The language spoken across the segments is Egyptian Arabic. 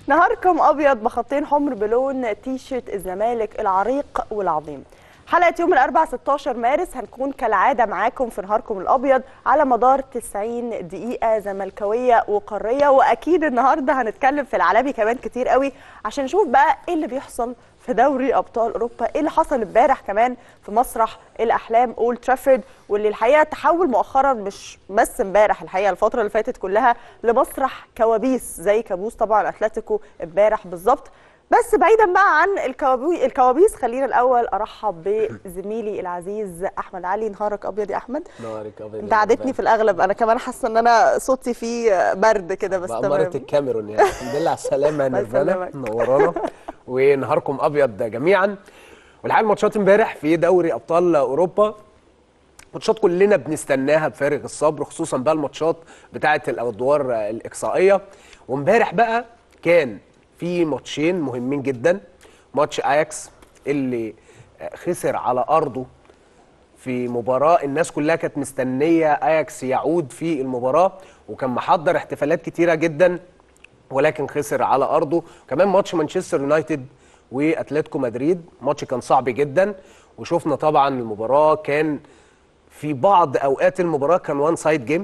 نهاركم ابيض بخطين حمر بلون تيشيرت الزمالك العريق والعظيم حلقه يوم الاربعاء 16 مارس هنكون كالعاده معاكم في نهاركم الابيض على مدار 90 دقيقه زملكاويه وقاريه واكيد النهارده هنتكلم في العالمي كمان كتير قوي عشان نشوف بقى ايه اللي بيحصل في دوري ابطال اوروبا ايه اللي حصل امبارح كمان في مسرح الاحلام اول ترافورد واللي الحقيقه تحول مؤخرا مش بس امبارح الحقيقه الفتره اللي فاتت كلها لمسرح كوابيس زي كابوس طبعا اتلتيكو امبارح بالظبط بس بعيدا بقى عن الكوابيس الكوابيس خلينا الاول ارحب بزميلي العزيز احمد علي نهارك ابيض يا احمد نهارك ابيض انت عادتني في الاغلب انا كمان حاسه ان انا صوتي فيه برد كده بس بأمارة تمام الكاميرون يعني الحمد لله على السلامة يا الله نيرفانا يسلمك. منورانا ونهاركم أبيض جميعا والحقيقة الماتشات امبارح في دوري أبطال أوروبا ماتشات كلنا بنستناها بفارغ الصبر خصوصا بقى الماتشات بتاعة الأدوار الإقصائية وامبارح بقى كان في ماتشين مهمين جدا ماتش اياكس اللي خسر على أرضه في مباراة الناس كلها كانت مستنية اياكس يعود في المباراة وكان محضر احتفالات كتيرة جدا ولكن خسر على ارضه كمان ماتش مانشستر يونايتد واتلتيكو مدريد ماتش كان صعب جدا وشفنا طبعا المباراة كان في بعض اوقات المباراة كان وان سايد جيم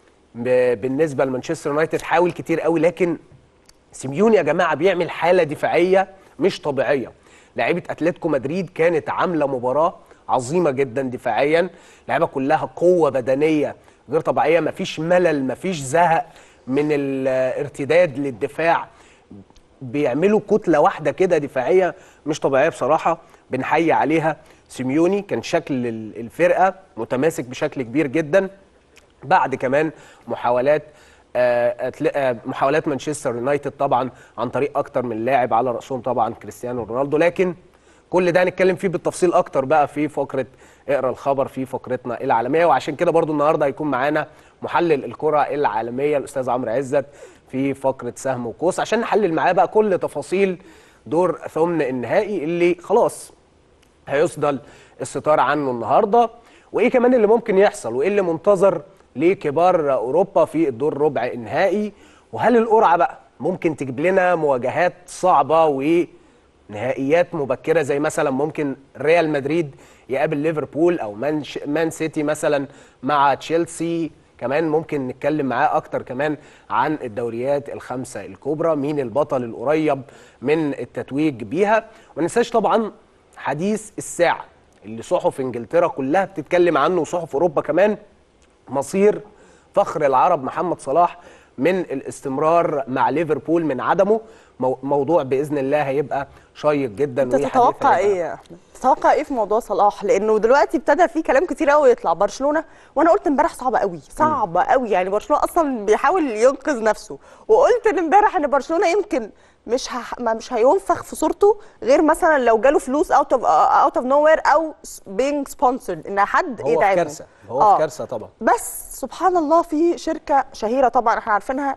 بالنسبة لمانشستر يونايتد حاول كتير قوي لكن سيميوني يا جماعه بيعمل حاله دفاعيه مش طبيعيه لعيبه اتلتيكو مدريد كانت عامله مباراه عظيمه جدا دفاعيا لعيبه كلها قوه بدنيه غير طبيعيه مفيش ملل مفيش زهق من الارتداد للدفاع بيعملوا كتله واحده كده دفاعيه مش طبيعيه بصراحه بنحيي عليها سيميوني كان شكل الفرقه متماسك بشكل كبير جدا بعد كمان محاولات آه، أتل- آه، محاولات مانشستر يونايتد طبعا عن طريق اكتر من لاعب على راسهم طبعا كريستيانو رونالدو لكن كل ده هنتكلم فيه بالتفصيل اكتر بقى في فقره اقرا الخبر في فقرتنا العالميه وعشان كده برضو النهارده هيكون معانا محلل الكره العالميه الاستاذ عمرو عزت في فقره سهم وقوس عشان نحلل معاه بقى كل تفاصيل دور ثمن النهائي اللي خلاص هيصدل الستار عنه النهارده وايه كمان اللي ممكن يحصل وايه اللي منتظر لكبار اوروبا في الدور ربع النهائي وهل القرعه بقى ممكن تجيب لنا مواجهات صعبه ونهائيات مبكره زي مثلا ممكن ريال مدريد يقابل ليفربول او مان, ش... مان سيتي مثلا مع تشيلسي كمان ممكن نتكلم معاه اكتر كمان عن الدوريات الخمسه الكبرى مين البطل القريب من التتويج بيها وما ننساش طبعا حديث الساعه اللي صحف انجلترا كلها بتتكلم عنه وصحف اوروبا كمان مصير فخر العرب محمد صلاح من الاستمرار مع ليفربول من عدمه مو- موضوع باذن الله هيبقى شيق جدا انت وحديث تتوقع هيبقى- ايه يا احمد تتوقع ايه في موضوع صلاح لانه دلوقتي ابتدى في كلام كتير قوي يطلع برشلونه وانا قلت امبارح صعبه قوي صعبه قوي يعني برشلونه اصلا بيحاول ينقذ نفسه وقلت ان امبارح ان برشلونه يمكن مش ه... ما مش هينفخ في صورته غير مثلا لو جاله فلوس اوت اوف اوت اوف نو وير او بينج سبونسرد ان حد هو في يدعمه كارثه هو آه. في كارثه طبعا بس سبحان الله في شركه شهيره طبعا احنا عارفينها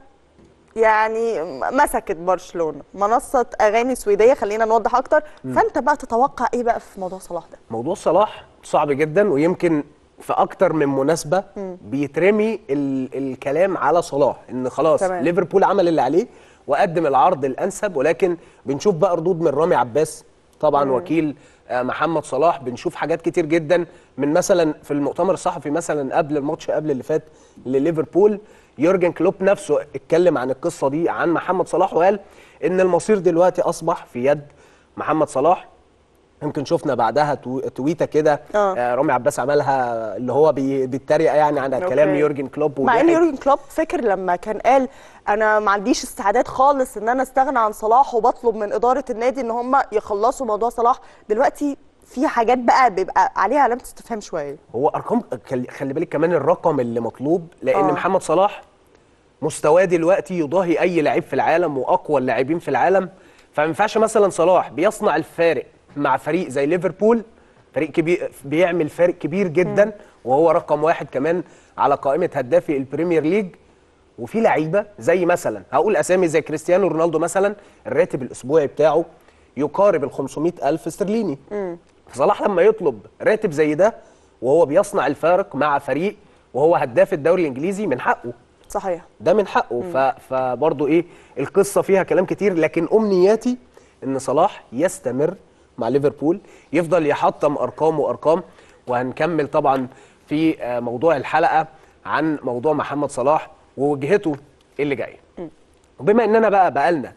يعني مسكت برشلونه منصه اغاني سويديه خلينا نوضح اكتر فانت بقى تتوقع ايه بقى في موضوع صلاح ده موضوع صلاح صعب جدا ويمكن في اكتر من مناسبه بيترمي ال الكلام على صلاح ان خلاص تمام. ليفربول عمل اللي عليه وقدم العرض الانسب ولكن بنشوف بقى ردود من رامي عباس طبعا وكيل آه، محمد صلاح بنشوف حاجات كتير جدا من مثلا في المؤتمر الصحفي مثلا قبل الماتش قبل اللي فات لليفربول يورجن كلوب نفسه اتكلم عن القصه دي عن محمد صلاح وقال ان المصير دلوقتي اصبح في يد محمد صلاح يمكن شفنا بعدها تو- تويته كده آه. آه. رامي عباس عملها اللي هو بي- بيتريق يعني على كلام أوكي. يورجن كلوب مع ان وضحك. يورجن كلوب فاكر لما كان قال انا ما عنديش استعداد خالص ان انا استغنى عن صلاح وبطلب من اداره النادي ان هم يخلصوا موضوع صلاح دلوقتي في حاجات بقى بيبقى عليها علامه استفهام شويه هو ارقام خلي- خلي بالك كمان الرقم اللي مطلوب لان آه. آه. محمد صلاح مستواه دلوقتي يضاهي اي لعيب في العالم واقوى اللاعبين في العالم فما ينفعش مثلا صلاح بيصنع الفارق مع فريق زي ليفربول فريق كبير بيعمل فارق كبير جدا وهو رقم واحد كمان على قائمه هدافي البريمير ليج وفي لعيبه زي مثلا هقول اسامي زي كريستيانو رونالدو مثلا الراتب الاسبوعي بتاعه يقارب ال 500 الف استرليني صلاح لما يطلب راتب زي ده وهو بيصنع الفارق مع فريق وهو هداف الدوري الانجليزي من حقه صحيح ده من حقه ف... فبرضه ايه القصه فيها كلام كتير لكن امنياتي ان صلاح يستمر مع ليفربول يفضل يحطم ارقام وارقام وهنكمل طبعا في آه، موضوع الحلقه عن موضوع محمد صلاح ووجهته اللي جايه وبما اننا بقى بقالنا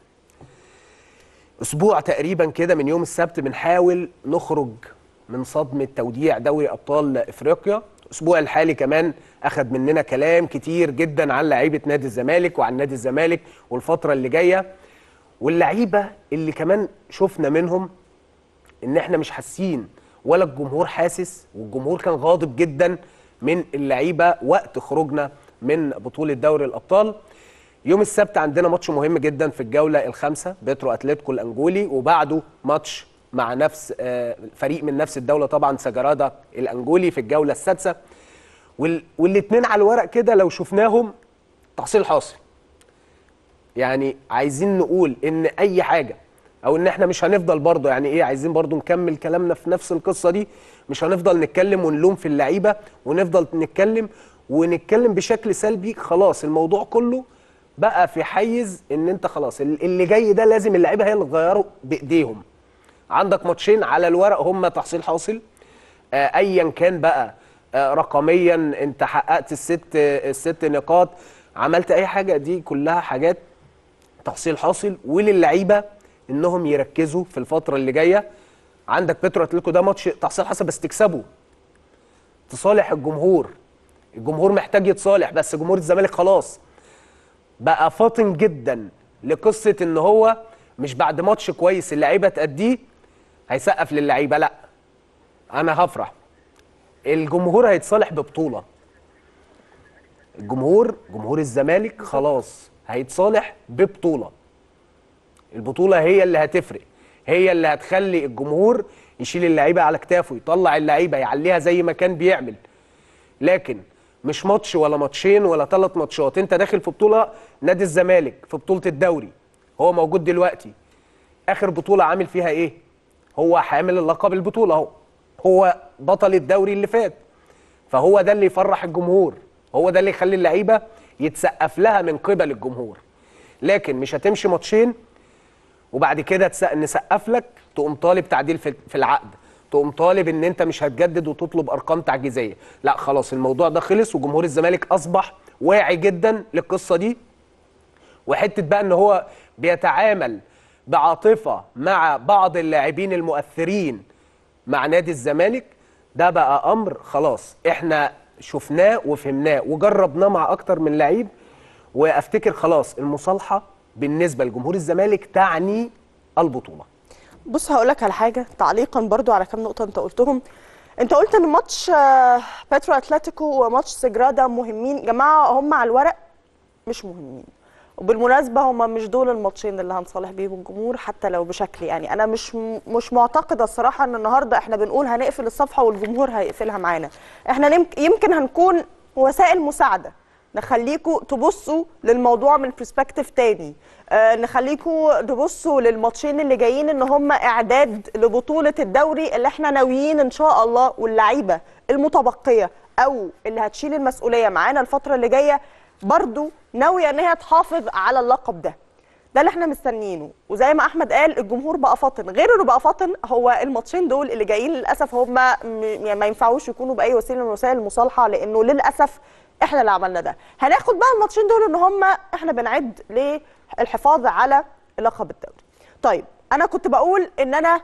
اسبوع تقريبا كده من يوم السبت بنحاول نخرج من صدمه توديع دوري ابطال افريقيا الاسبوع الحالي كمان اخذ مننا كلام كتير جدا عن لعيبه نادي الزمالك وعن نادي الزمالك والفتره اللي جايه واللعيبه اللي كمان شفنا منهم ان احنا مش حاسين ولا الجمهور حاسس والجمهور كان غاضب جدا من اللعيبه وقت خروجنا من بطوله دوري الابطال يوم السبت عندنا ماتش مهم جدا في الجوله الخامسه بيترو اتلتيكو الانجولي وبعده ماتش مع نفس آه، فريق من نفس الدوله طبعا سجرادا الانجولي في الجوله السادسه وال... والاثنين على الورق كده لو شفناهم تحصيل حاصل يعني عايزين نقول ان اي حاجه او ان احنا مش هنفضل برضه يعني ايه عايزين برضه نكمل كلامنا في نفس القصه دي مش هنفضل نتكلم ونلوم في اللعيبه ونفضل نتكلم ونتكلم بشكل سلبي خلاص الموضوع كله بقى في حيز ان انت خلاص ال- اللي جاي ده لازم اللعيبه هي اللي تغيره بايديهم عندك ماتشين على الورق هم تحصيل حاصل آه، ايا كان بقى آه، رقميا انت حققت الست الست نقاط عملت اي حاجه دي كلها حاجات تحصيل حاصل وللعيبه انهم يركزوا في الفتره اللي جايه عندك بيترو اتلتيكو ده ماتش تحصيل حاصل بس تكسبه تصالح الجمهور الجمهور محتاج يتصالح بس جمهور الزمالك خلاص بقى فاطن جدا لقصه ان هو مش بعد ماتش كويس اللعيبه تأديه هيسقف للعيبه لا انا هفرح الجمهور هيتصالح ببطوله الجمهور جمهور الزمالك خلاص هيتصالح ببطوله البطوله هي اللي هتفرق هي اللي هتخلي الجمهور يشيل اللعيبه على كتافه يطلع اللعيبه يعليها زي ما كان بيعمل لكن مش ماتش ولا ماتشين ولا ثلاث ماتشات انت داخل في بطوله نادي الزمالك في بطوله الدوري هو موجود دلوقتي اخر بطوله عامل فيها ايه هو حامل اللقب البطوله اهو هو بطل الدوري اللي فات فهو ده اللي يفرح الجمهور هو ده اللي يخلي اللعيبه يتسقف لها من قبل الجمهور لكن مش هتمشي ماتشين وبعد كده تس- نسقف لك تقوم طالب تعديل في في العقد تقوم طالب ان انت مش هتجدد وتطلب ارقام تعجيزيه لا خلاص الموضوع ده خلص وجمهور الزمالك اصبح واعي جدا للقصه دي وحته بقى ان هو بيتعامل بعاطفه مع بعض اللاعبين المؤثرين مع نادي الزمالك ده بقى امر خلاص احنا شفناه وفهمناه وجربناه مع اكتر من لعيب وافتكر خلاص المصالحه بالنسبه لجمهور الزمالك تعني البطوله بص هقول لك على حاجه تعليقا برضو على كام نقطه انت قلتهم انت قلت ان ماتش آه، باترو اتلتيكو وماتش سجرادا مهمين جماعه هم على الورق مش مهمين وبالمناسبه هم مش دول الماتشين اللي هنصالح بيهم الجمهور حتى لو بشكل يعني انا مش م- مش معتقده الصراحه ان النهارده احنا بنقول هنقفل الصفحه والجمهور هيقفلها معانا احنا نمك- يمكن هنكون وسائل مساعده نخليكم تبصوا للموضوع من برسبكتيف تاني آه نخليكم تبصوا للماتشين اللي جايين ان هم اعداد لبطوله الدوري اللي احنا ناويين ان شاء الله واللعيبه المتبقيه او اللي هتشيل المسؤوليه معانا الفتره اللي جايه برضو ناويه ان هي تحافظ على اللقب ده ده اللي احنا مستنيينه وزي ما احمد قال الجمهور بقى فاطن غير انه بقى فاطن هو الماتشين دول اللي جايين للاسف هم م- يعني ما ينفعوش يكونوا باي وسيله من وسائل المصالحه لانه للاسف احنا اللي عملنا ده هناخد بقى الماتشين دول ان هم احنا بنعد للحفاظ على لقب الدوري طيب انا كنت بقول ان انا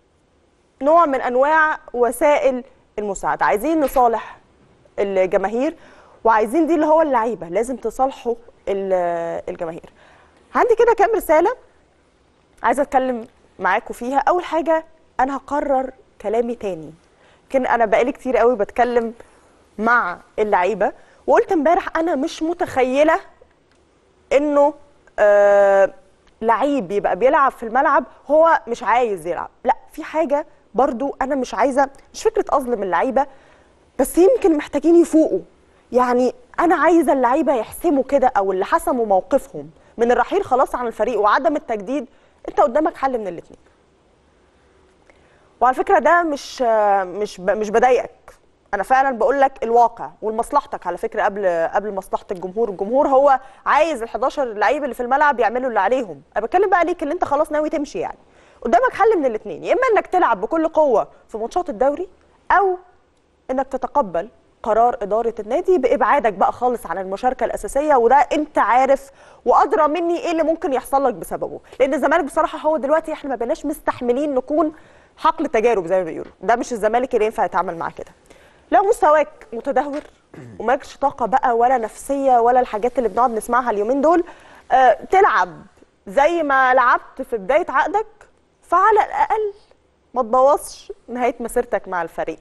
نوع من انواع وسائل المساعده عايزين نصالح الجماهير وعايزين دي اللي هو اللعيبه لازم تصالحوا ال- الجماهير عندي كده كام رساله عايزه اتكلم معاكم فيها اول حاجه انا هقرر كلامي تاني يمكن انا بقالي كتير قوي بتكلم مع اللعيبه وقلت امبارح انا مش متخيله انه آه لعيب يبقى بيلعب في الملعب هو مش عايز يلعب لا في حاجه برضو انا مش عايزه مش فكره اظلم اللعيبه بس يمكن محتاجين يفوقوا يعني انا عايزه اللعيبه يحسموا كده او اللي حسموا موقفهم من الرحيل خلاص عن الفريق وعدم التجديد انت قدامك حل من الاثنين وعلى فكره ده مش مش ب- مش بضايقك انا فعلا بقول لك الواقع ولمصلحتك على فكره قبل قبل مصلحه الجمهور الجمهور هو عايز ال11 لعيب اللي في الملعب يعملوا اللي عليهم انا بتكلم بقى ليك اللي انت خلاص ناوي تمشي يعني قدامك حل من الاثنين يا اما انك تلعب بكل قوه في ماتشات الدوري او انك تتقبل قرار اداره النادي بابعادك بقى خالص عن المشاركه الاساسيه وده انت عارف وادرى مني ايه اللي ممكن يحصل لك بسببه لان الزمالك بصراحه هو دلوقتي احنا ما بقيناش مستحملين نكون حقل تجارب زي ما بيقولوا ده مش الزمالك اللي ينفع يتعامل معاه كده لو مستواك متدهور ومالكش طاقه بقى ولا نفسيه ولا الحاجات اللي بنقعد نسمعها اليومين دول آه تلعب زي ما لعبت في بدايه عقدك فعلى الاقل ما تبوظش نهايه مسيرتك مع الفريق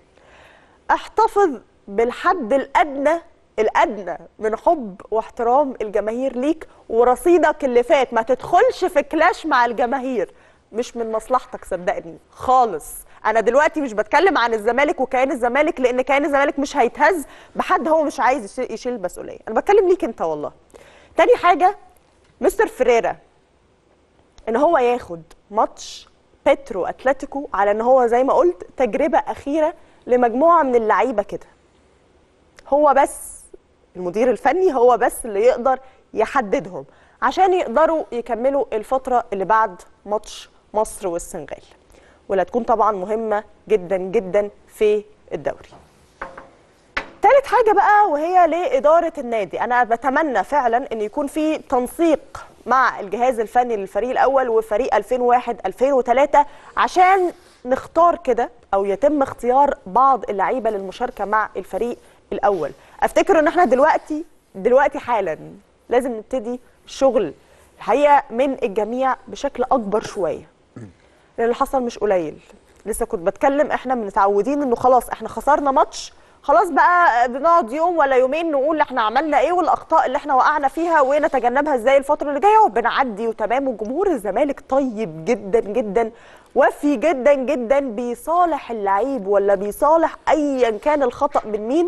احتفظ بالحد الادنى الادنى من حب واحترام الجماهير ليك ورصيدك اللي فات ما تدخلش في كلاش مع الجماهير مش من مصلحتك صدقني خالص انا دلوقتي مش بتكلم عن الزمالك وكيان الزمالك لان كيان الزمالك مش هيتهز بحد هو مش عايز يشيل- يشيل المسؤوليه انا بتكلم ليك انت والله تاني حاجه مستر فريرا ان هو ياخد ماتش بيترو اتلتيكو على ان هو زي ما قلت تجربه اخيره لمجموعه من اللعيبه كده هو بس المدير الفني هو بس اللي يقدر يحددهم عشان يقدروا يكملوا الفتره اللي بعد ماتش مصر والسنغال واللي هتكون طبعا مهمه جدا جدا في الدوري تالت حاجة بقى وهي لإدارة النادي أنا بتمنى فعلا أن يكون في تنسيق مع الجهاز الفني للفريق الأول وفريق 2001 2003 عشان نختار كده أو يتم اختيار بعض اللعيبة للمشاركة مع الفريق الأول أفتكر أن احنا دلوقتي دلوقتي حالا لازم نبتدي شغل الحقيقة من الجميع بشكل أكبر شوية لان اللي حصل مش قليل لسه كنت بتكلم احنا متعودين انه خلاص احنا خسرنا ماتش خلاص بقى بنقعد يوم ولا يومين نقول احنا عملنا ايه والاخطاء اللي احنا وقعنا فيها ونتجنبها ازاي الفتره اللي جايه وبنعدي وتمام وجمهور الزمالك طيب جدا جدا وفي جدا جدا بيصالح اللعيب ولا بيصالح ايا كان الخطا من مين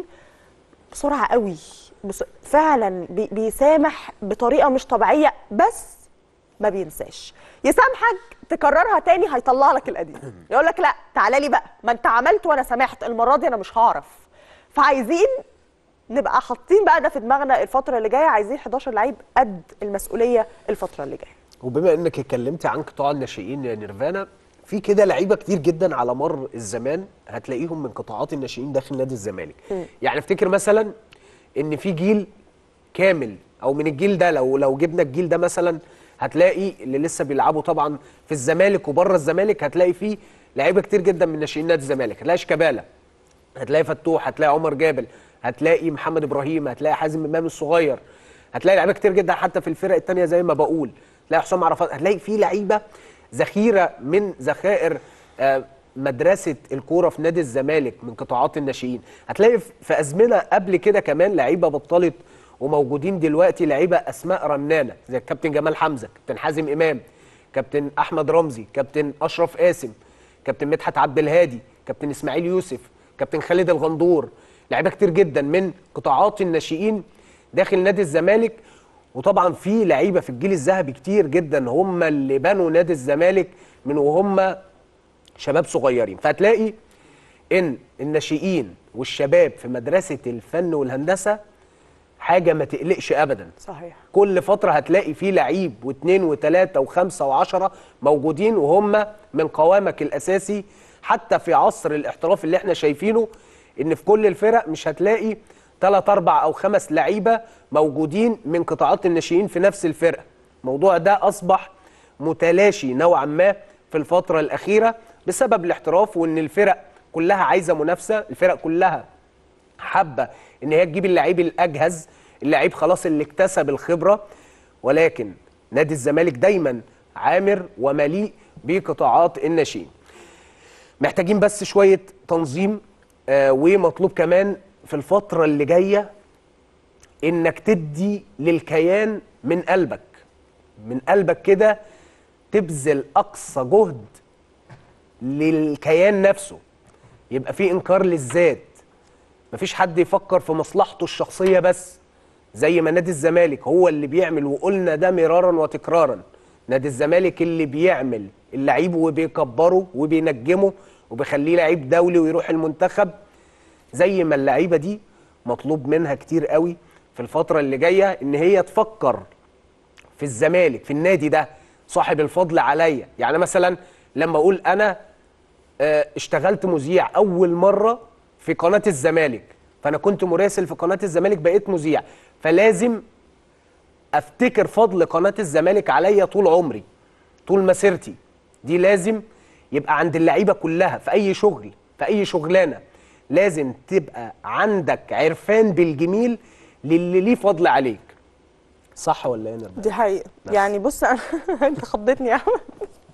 بسرعه قوي بس فعلا بي- بيسامح بطريقه مش طبيعيه بس ما بينساش يسامحك تكررها تاني هيطلع لك القديم يقول لك لا تعالى لي بقى ما انت عملت وانا سامحت المره دي انا مش هعرف فعايزين نبقى حاطين بقى ده في دماغنا الفتره اللي جايه عايزين 11 لعيب قد المسؤوليه الفتره اللي جايه وبما انك اتكلمتي عن قطاع الناشئين يا نيرفانا في كده لعيبه كتير جدا على مر الزمان هتلاقيهم من قطاعات الناشئين داخل نادي الزمالك يعني افتكر مثلا ان في جيل كامل او من الجيل ده لو لو جبنا الجيل ده مثلا هتلاقي اللي لسه بيلعبوا طبعا في الزمالك وبره الزمالك هتلاقي فيه لعيبه كتير جدا من ناشئين نادي الزمالك هتلاقي شيكابالا هتلاقي فتوح هتلاقي عمر جابل هتلاقي محمد ابراهيم هتلاقي حازم امام الصغير هتلاقي لعيبه كتير جدا حتى في الفرق التانية زي ما بقول هتلاقي حسام عرفات هتلاقي في لعيبه ذخيره من ذخائر آه، مدرسه الكوره في نادي الزمالك من قطاعات الناشئين هتلاقي في- في ازمنه قبل كده كمان لعيبه بطلت وموجودين دلوقتي لعيبه اسماء رنانه زي الكابتن جمال حمزه كابتن حازم امام كابتن احمد رمزي كابتن اشرف قاسم كابتن مدحت عبد الهادي كابتن اسماعيل يوسف كابتن خالد الغندور لعيبه كتير جدا من قطاعات الناشئين داخل نادي الزمالك وطبعا في لعيبه في الجيل الذهبي كتير جدا هم اللي بنوا نادي الزمالك من وهم شباب صغيرين فهتلاقي ان الناشئين والشباب في مدرسه الفن والهندسه حاجه ما تقلقش ابدا صحيح كل فترة هتلاقي فيه لعيب واثنين وثلاثة وخمسة وعشرة موجودين وهم من قوامك الأساسي حتى في عصر الاحتراف اللي احنا شايفينه إن في كل الفرق مش هتلاقي ثلاث أربع أو خمس لعيبة موجودين من قطاعات الناشئين في نفس الفرقة الموضوع ده أصبح متلاشي نوعا ما في الفترة الأخيرة بسبب الاحتراف وإن الفرق كلها عايزة منافسة الفرق كلها حابه ان هي تجيب اللعيب الاجهز اللعيب خلاص اللي اكتسب الخبره ولكن نادي الزمالك دايما عامر ومليء بقطاعات الناشئين محتاجين بس شويه تنظيم آه ومطلوب كمان في الفتره اللي جايه انك تدي للكيان من قلبك من قلبك كده تبذل اقصى جهد للكيان نفسه يبقى في انكار للذات مفيش حد يفكر في مصلحته الشخصيه بس زي ما نادي الزمالك هو اللي بيعمل وقلنا ده مرارا وتكرارا نادي الزمالك اللي بيعمل اللعيب وبيكبره وبينجمه وبيخليه لعيب دولي ويروح المنتخب زي ما اللعيبه دي مطلوب منها كتير قوي في الفتره اللي جايه ان هي تفكر في الزمالك في النادي ده صاحب الفضل عليا يعني مثلا لما اقول انا آه، اشتغلت مذيع اول مره في قناه الزمالك فانا كنت مراسل في قناه الزمالك بقيت مذيع فلازم افتكر فضل قناه الزمالك عليا طول عمري طول مسيرتي دي لازم يبقى عند اللعيبه كلها في اي شغل في اي شغلانه لازم تبقى عندك عرفان بالجميل للي ليه فضل عليك صح ولا ايه يا نرمين؟ دي حقيقه يعني بص أنا انت خضتني يا احمد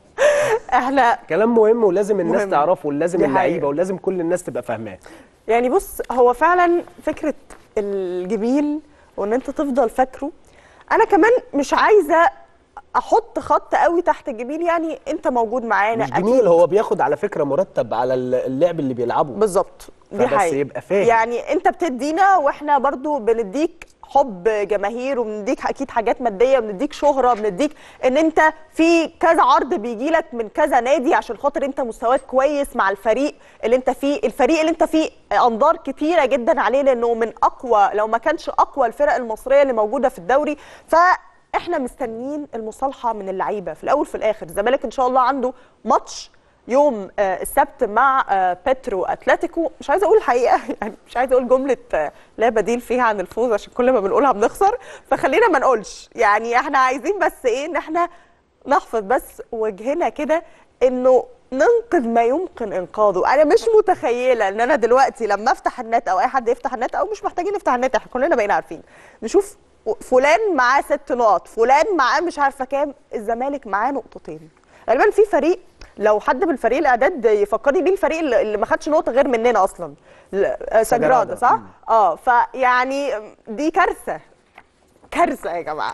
احنا كلام مهم ولازم الناس مهم. تعرفه ولازم دي اللعيبه حقيقة. ولازم كل الناس تبقى فاهماه يعني بص هو فعلا فكره الجميل وان انت تفضل فاكره انا كمان مش عايزه احط خط قوي تحت الجميل يعني انت موجود معانا مش جميل هو بياخد على فكره مرتب على اللعب اللي بيلعبه بالظبط دي فبس حقيقة يبقى فاهم. يعني انت بتدينا واحنا برضو بنديك حب جماهير وبنديك اكيد حاجات ماديه بنديك شهره بنديك ان انت في كذا عرض بيجي لك من كذا نادي عشان خاطر انت مستواك كويس مع الفريق اللي انت فيه الفريق اللي انت فيه انظار كتيره جدا عليه لانه من اقوى لو ما كانش اقوى الفرق المصريه اللي موجوده في الدوري فاحنا مستنيين المصالحه من اللعيبه في الاول في الاخر الزمالك ان شاء الله عنده ماتش يوم آه، السبت مع آه، بيترو اتلتيكو مش عايزه اقول الحقيقه يعني مش عايزه اقول جمله آه، لا بديل فيها عن الفوز عشان كل ما بنقولها بنخسر فخلينا ما نقولش يعني احنا عايزين بس ايه ان احنا نحفظ بس وجهنا كده انه ننقذ ما يمكن انقاذه انا مش متخيله ان انا دلوقتي لما افتح النت او اي حد يفتح النت او مش محتاجين نفتح النت احنا كلنا بقينا عارفين نشوف فلان معاه ست نقط فلان معاه مش عارفه كام الزمالك معاه نقطتين غالبا في فريق لو حد من فريق الاعداد يفكرني بيه الفريق اللي اللي ما خدش نقطه غير مننا اصلا ل- آه، سجرادا صح مم. اه فيعني دي كارثه كارثه يا جماعه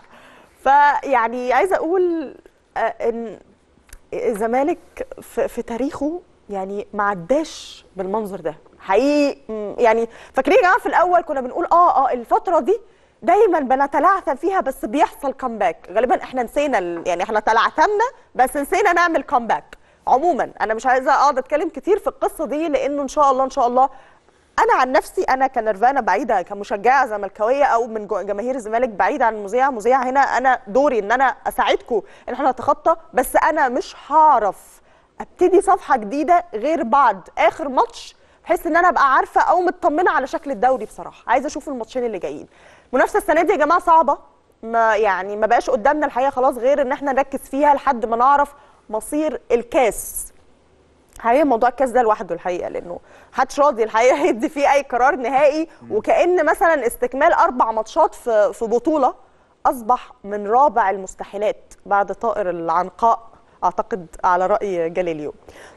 فيعني عايزه اقول آه، ان الزمالك في, في تاريخه يعني ما عداش بالمنظر ده حقيقي م، يعني فاكرين يا جماعه في الاول كنا بنقول اه اه الفتره دي دايما بنتلعثم فيها بس بيحصل كامباك غالبا احنا نسينا ال- يعني احنا تلعثمنا بس نسينا نعمل كامباك عموما انا مش عايزه اقعد اتكلم كتير في القصه دي لانه ان شاء الله ان شاء الله انا عن نفسي انا كنرفانه بعيده كمشجعه زملكاويه او من جو- جماهير الزمالك بعيده عن المذيع مذيع هنا انا دوري ان انا اساعدكم ان احنا نتخطى بس انا مش هعرف ابتدي صفحه جديده غير بعد اخر ماتش بحيث ان انا ابقى عارفه او مطمنه على شكل الدوري بصراحه عايزه اشوف الماتشين اللي جايين المنافسه السنه دي يا جماعه صعبه ما يعني ما بقاش قدامنا الحقيقه خلاص غير ان احنا نركز فيها لحد ما نعرف مصير الكاس حقيقة موضوع الكاس ده لوحده الحقيقه لانه محدش راضي الحقيقه يدي فيه اي قرار نهائي وكان مثلا استكمال اربع ماتشات في في بطوله اصبح من رابع المستحيلات بعد طائر العنقاء اعتقد على راي جاليليو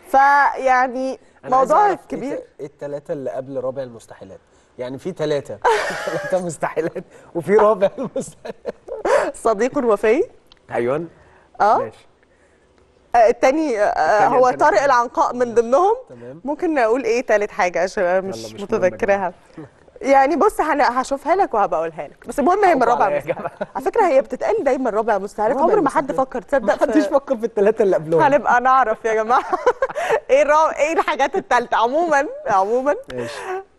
فيعني أنا عايز موضوع أعرف كبير ايه ايه الثلاثه اللي قبل رابع المستحيلات يعني في ثلاثه ثلاثه مستحيلات وفي رابع المستحيلات صديق وفي ايوه اه ماشي آه، التاني آه، التاني هو عشان طارق أنا- العنقاء من ضمنهم تمام. ممكن نقول ايه تالت حاجه عشان أنا يلا، مش مش مهم يا متذكراها يعني بص هن- هشوفها لك وهبقى اقولها لك بس المهم هي من حقوا رابع عليا يا مستحيلات على فكره هي بتتقال دايما رابع مستحيلات رابع عمر ما حد المستحيلات. فكر تصدق ما حدش في- فكر في الثلاثه اللي قبلهم هنبقى نعرف يا جماعه ايه الرا... ايه الحاجات التالتة عموما عموما ماشي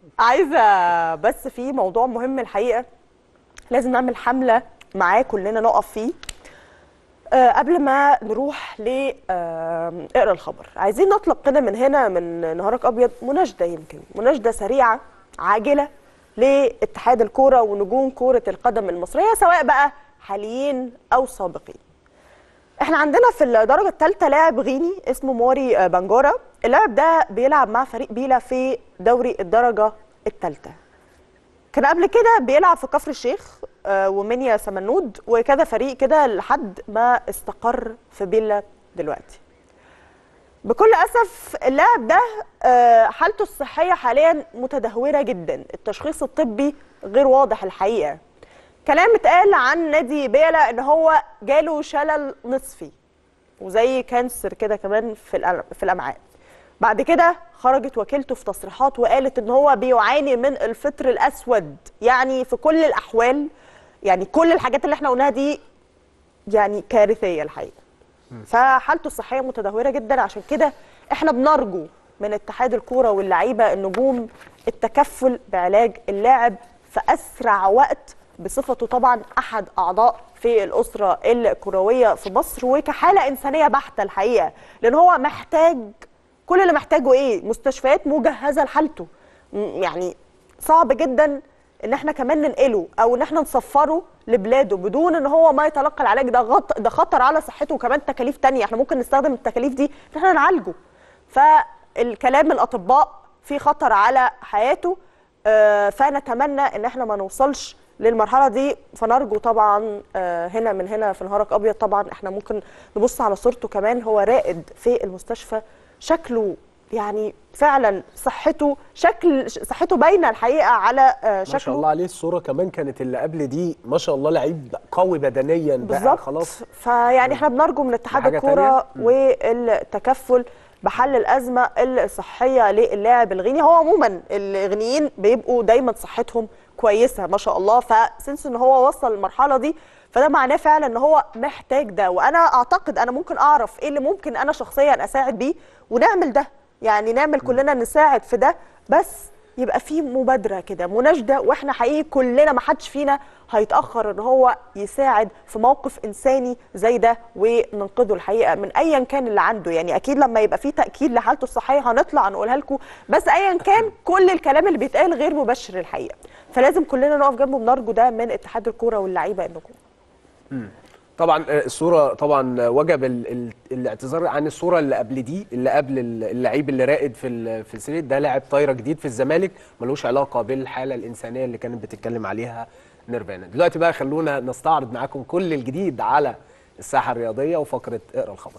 عايزه بس في موضوع مهم الحقيقه لازم نعمل حمله معاه كلنا نقف فيه آه، قبل ما نروح ل آه، اقرا الخبر عايزين نطلق كده من هنا من نهارك ابيض مناشده يمكن مناشده سريعه عاجله لاتحاد الكوره ونجوم كوره القدم المصريه سواء بقى حاليين او سابقين احنا عندنا في الدرجه الثالثه لاعب غيني اسمه موري آه، بانجورا اللاعب ده بيلعب مع فريق بيلا في دوري الدرجه الثالثه كان قبل كده بيلعب في كفر الشيخ آه، ومنيا سمنود وكذا فريق كده لحد ما استقر في بيلا دلوقتي بكل اسف اللاعب ده آه، حالته الصحيه حاليا متدهوره جدا التشخيص الطبي غير واضح الحقيقه كلام اتقال عن نادي بيلا ان هو جاله شلل نصفي وزي كانسر كده كمان في الأل- في الامعاء بعد كده خرجت وكيلته في تصريحات وقالت ان هو بيعاني من الفطر الاسود يعني في كل الاحوال يعني كل الحاجات اللي احنا قلناها دي يعني كارثيه الحقيقه فحالته الصحيه متدهوره جدا عشان كده احنا بنرجو من اتحاد الكوره واللعيبه النجوم التكفل بعلاج اللاعب في اسرع وقت بصفته طبعا احد اعضاء في الاسره الكرويه في مصر وكحاله انسانيه بحته الحقيقه لان هو محتاج كل اللي محتاجه ايه مستشفيات مجهزه لحالته م- يعني صعب جدا ان احنا كمان ننقله او ان احنا نسفره لبلاده بدون ان هو ما يتلقى العلاج ده غط... ده خطر على صحته وكمان تكاليف تانية احنا ممكن نستخدم التكاليف دي ان احنا نعالجه فالكلام الاطباء في خطر على حياته آه، فنتمنى ان احنا ما نوصلش للمرحله دي فنرجو طبعا آه، هنا من هنا في نهارك ابيض طبعا احنا ممكن نبص على صورته كمان هو رائد في المستشفى شكله يعني فعلا صحته شكل صحته باينه الحقيقه على آه، شكله ما شاء الله عليه الصوره كمان كانت اللي قبل دي ما شاء الله لعيب قوي بدنيا بقى بالظبط خلاص فيعني احنا بنرجو من اتحاد حاجة الكوره تانية؟ والتكفل بحل الازمه الصحيه للاعب الغيني هو عموما الغنيين بيبقوا دايما صحتهم كويسه ما شاء الله فسنس ان هو وصل للمرحله دي فده معناه فعلا ان هو محتاج ده وانا اعتقد انا ممكن اعرف ايه اللي ممكن انا شخصيا اساعد بيه ونعمل ده يعني نعمل كلنا نساعد في ده بس يبقى في مبادره كده مناشده واحنا حقيقي كلنا ما حدش فينا هيتاخر ان هو يساعد في موقف انساني زي ده وننقذه الحقيقه من ايا كان اللي عنده يعني اكيد لما يبقى في تاكيد لحالته الصحيه هنطلع نقولها لكم بس ايا كان كل الكلام اللي بيتقال غير مبشر الحقيقه فلازم كلنا نقف جنبه بنرجو ده من اتحاد الكوره واللعيبه انكم طبعا آه، الصوره طبعا وجب ال- ال- الاعتذار عن الصوره اللي قبل دي اللي قبل ال- اللعيب اللي راقد في ال- في السرير ده لاعب طايره جديد في الزمالك ملوش علاقه بالحاله الانسانيه اللي كانت بتتكلم عليها نيرفانا دلوقتي بقى خلونا نستعرض معاكم كل الجديد على الساحه الرياضيه وفقره اقرا الخبر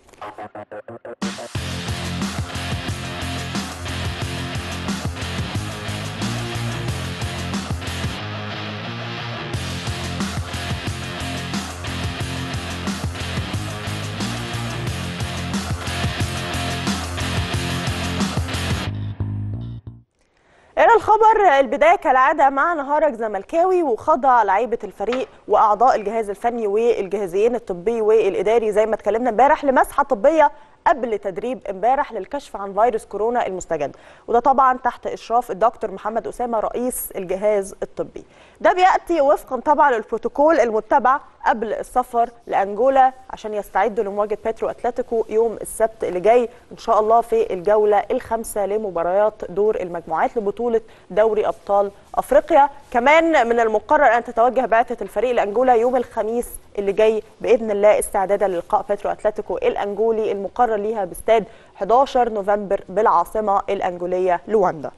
إلى الخبر البداية كالعادة مع نهارك زملكاوي وخضع لعيبة الفريق وأعضاء الجهاز الفني والجهازيين الطبي والإداري زي ما اتكلمنا امبارح لمسحة طبية قبل تدريب امبارح للكشف عن فيروس كورونا المستجد وده طبعا تحت إشراف الدكتور محمد أسامة رئيس الجهاز الطبي ده بيأتي وفقا طبعا للبروتوكول المتبع قبل السفر لأنجولا عشان يستعدوا لمواجهة بيترو أتلتيكو يوم السبت اللي جاي إن شاء الله في الجولة الخامسة لمباريات دور المجموعات لبطولة دوري أبطال أفريقيا كمان من المقرر أن تتوجه بعثة الفريق لأنجولا يوم الخميس اللي جاي بإذن الله استعدادا للقاء بيترو أتلتيكو الأنجولي المقرر ليها باستاد 11 نوفمبر بالعاصمة الأنجولية لواندا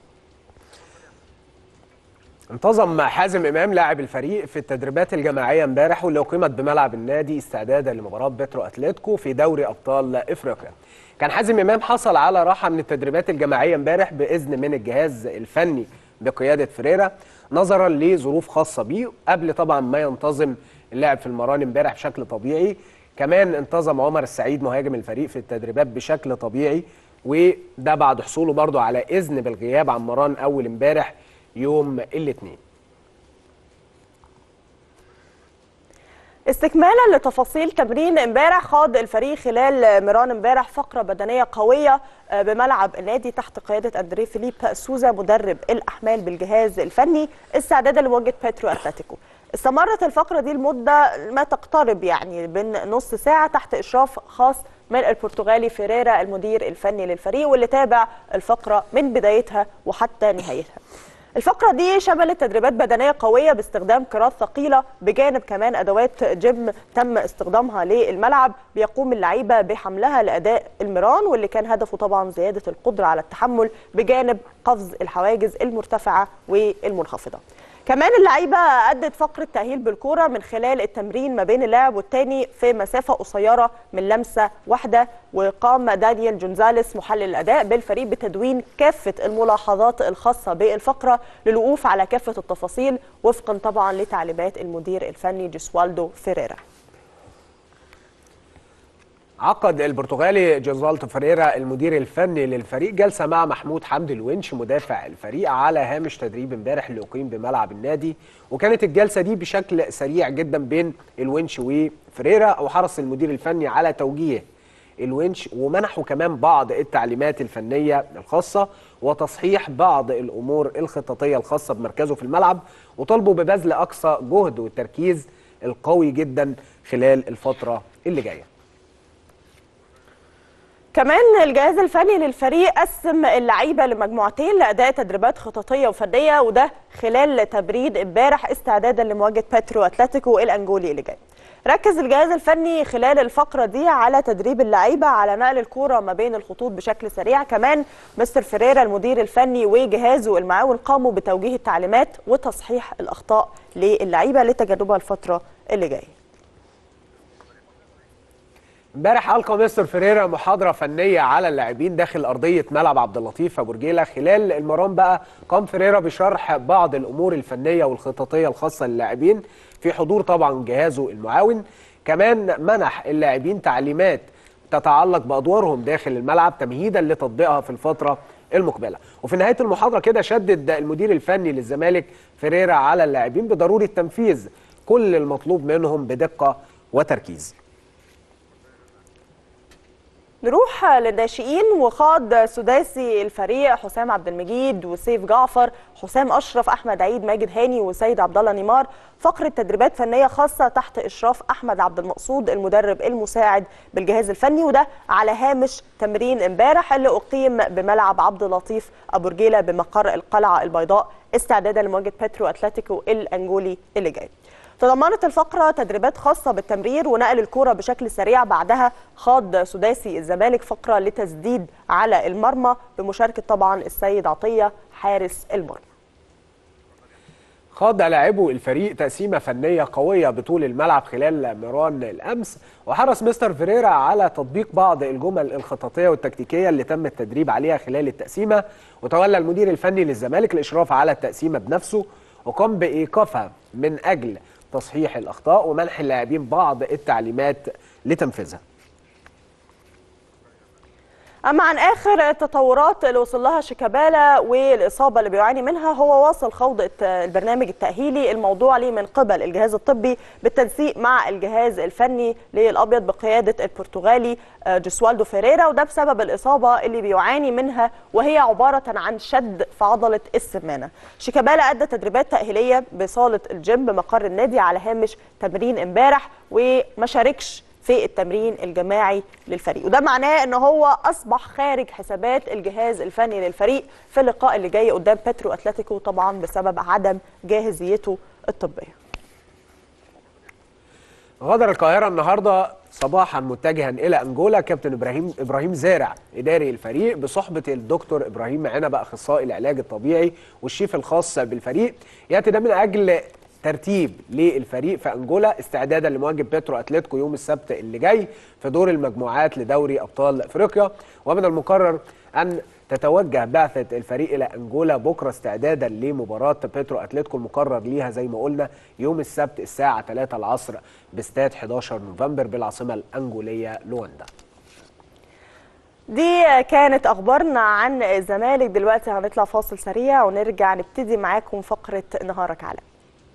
انتظم حازم امام لاعب الفريق في التدريبات الجماعيه امبارح واللي اقيمت بملعب النادي استعدادا لمباراه بيترو اتلتيكو في دوري ابطال افريقيا. كان حازم امام حصل على راحه من التدريبات الجماعيه امبارح باذن من الجهاز الفني بقياده فريرا نظرا لظروف خاصه بيه قبل طبعا ما ينتظم اللاعب في المران امبارح بشكل طبيعي. كمان انتظم عمر السعيد مهاجم الفريق في التدريبات بشكل طبيعي وده بعد حصوله برضه على اذن بالغياب عن مران اول امبارح يوم الاثنين استكمالا لتفاصيل تمرين امبارح خاض الفريق خلال ميران امبارح فقره بدنيه قويه آه، بملعب النادي تحت قياده اندريه فيليب سوزا مدرب الاحمال بالجهاز الفني استعدادا لمواجهه بيترو اتلتيكو استمرت الفقره دي لمده ما تقترب يعني بين نص ساعه تحت اشراف خاص من البرتغالي فيريرا المدير الفني للفريق واللي تابع الفقره من بدايتها وحتى نهايتها الفقرة دي شملت تدريبات بدنية قوية باستخدام كرات ثقيلة بجانب كمان أدوات جيم تم استخدامها للملعب بيقوم اللعيبة بحملها لأداء المران واللي كان هدفه طبعا زيادة القدرة على التحمل بجانب قفز الحواجز المرتفعة والمنخفضة كمان اللعيبه ادت فقره تاهيل بالكوره من خلال التمرين ما بين اللاعب والتاني في مسافه قصيره من لمسه واحده وقام دانيال جونزاليس محلل الاداء بالفريق بتدوين كافه الملاحظات الخاصه بالفقره للوقوف على كافه التفاصيل وفقا طبعا لتعليمات المدير الفني جيسوالدو فيريرا عقد البرتغالي جوزالتو فريرا المدير الفني للفريق جلسه مع محمود حمدي الونش مدافع الفريق على هامش تدريب امبارح اللي اقيم بملعب النادي وكانت الجلسه دي بشكل سريع جدا بين الونش وفريرا وحرص المدير الفني على توجيه الونش ومنحوا كمان بعض التعليمات الفنيه الخاصه وتصحيح بعض الامور الخططيه الخاصه بمركزه في الملعب وطالبوا ببذل اقصى جهد والتركيز القوي جدا خلال الفتره اللي جايه كمان الجهاز الفني للفريق قسم اللعيبه لمجموعتين لاداء تدريبات خططيه وفرديه وده خلال تبريد امبارح استعدادا لمواجهه باترو اتلتيكو الانجولي اللي جاي. ركز الجهاز الفني خلال الفقره دي على تدريب اللعيبه على نقل الكوره ما بين الخطوط بشكل سريع كمان مستر فيريرا المدير الفني وجهازه المعاون قاموا بتوجيه التعليمات وتصحيح الاخطاء للعيبه لتجنبها الفتره اللي جايه. امبارح القى مستر فيريرا محاضره فنيه على اللاعبين داخل ارضيه ملعب عبد اللطيف ابو رجيله خلال المران بقى قام فيريرا بشرح بعض الامور الفنيه والخططيه الخاصه للاعبين في حضور طبعا جهازه المعاون كمان منح اللاعبين تعليمات تتعلق بادوارهم داخل الملعب تمهيدا لتطبيقها في الفتره المقبله وفي نهايه المحاضره كده شدد المدير الفني للزمالك فيريرا على اللاعبين بضروره تنفيذ كل المطلوب منهم بدقه وتركيز نروح للناشئين وخاض سداسي الفريق حسام عبد المجيد وسيف جعفر حسام اشرف احمد عيد ماجد هاني وسيد عبد الله نيمار فقره تدريبات فنيه خاصه تحت اشراف احمد عبد المقصود المدرب المساعد بالجهاز الفني وده على هامش تمرين امبارح اللي اقيم بملعب عبد اللطيف ابو رجيله بمقر القلعه البيضاء استعدادا لمواجهه باترو اتلتيكو الانجولي اللي جاي تضمنت الفقرة تدريبات خاصة بالتمرير ونقل الكرة بشكل سريع بعدها خاض سداسي الزمالك فقرة لتسديد على المرمى بمشاركة طبعا السيد عطية حارس المرمى خاض لاعبو الفريق تقسيمه فنيه قويه بطول الملعب خلال مران الامس وحرص مستر فيريرا على تطبيق بعض الجمل الخططيه والتكتيكيه اللي تم التدريب عليها خلال التقسيمه وتولى المدير الفني للزمالك الاشراف على التقسيمه بنفسه وقام بايقافها من اجل تصحيح الاخطاء ومنح اللاعبين بعض التعليمات لتنفيذها اما عن اخر التطورات اللي وصل لها شيكابالا والاصابه اللي بيعاني منها هو واصل خوض البرنامج التاهيلي الموضوع ليه من قبل الجهاز الطبي بالتنسيق مع الجهاز الفني للابيض بقياده البرتغالي جوسوالدو فيريرا وده بسبب الاصابه اللي بيعاني منها وهي عباره عن شد في عضله السمانه. شيكابالا ادى تدريبات تاهيليه بصاله الجيم بمقر النادي على هامش تمرين امبارح وما شاركش في التمرين الجماعي للفريق وده معناه ان هو اصبح خارج حسابات الجهاز الفني للفريق في اللقاء اللي جاي قدام باترو اتلتيكو طبعا بسبب عدم جاهزيته الطبيه غادر القاهره النهارده صباحا متجها الى انجولا كابتن ابراهيم ابراهيم زارع اداري الفريق بصحبه الدكتور ابراهيم عنبه اخصائي العلاج الطبيعي والشيف الخاص بالفريق ياتي ده من اجل ترتيب للفريق في انجولا استعدادا لمواجهه بيترو اتلتيكو يوم السبت اللي جاي في دور المجموعات لدوري ابطال افريقيا ومن المقرر ان تتوجه بعثه الفريق الى انجولا بكره استعدادا لمباراه بيترو اتلتيكو المقرر ليها زي ما قلنا يوم السبت الساعه 3 العصر باستاد 11 نوفمبر بالعاصمه الانجوليه لواندا دي كانت اخبارنا عن الزمالك دلوقتي هنطلع فاصل سريع ونرجع نبتدي معاكم فقره نهارك على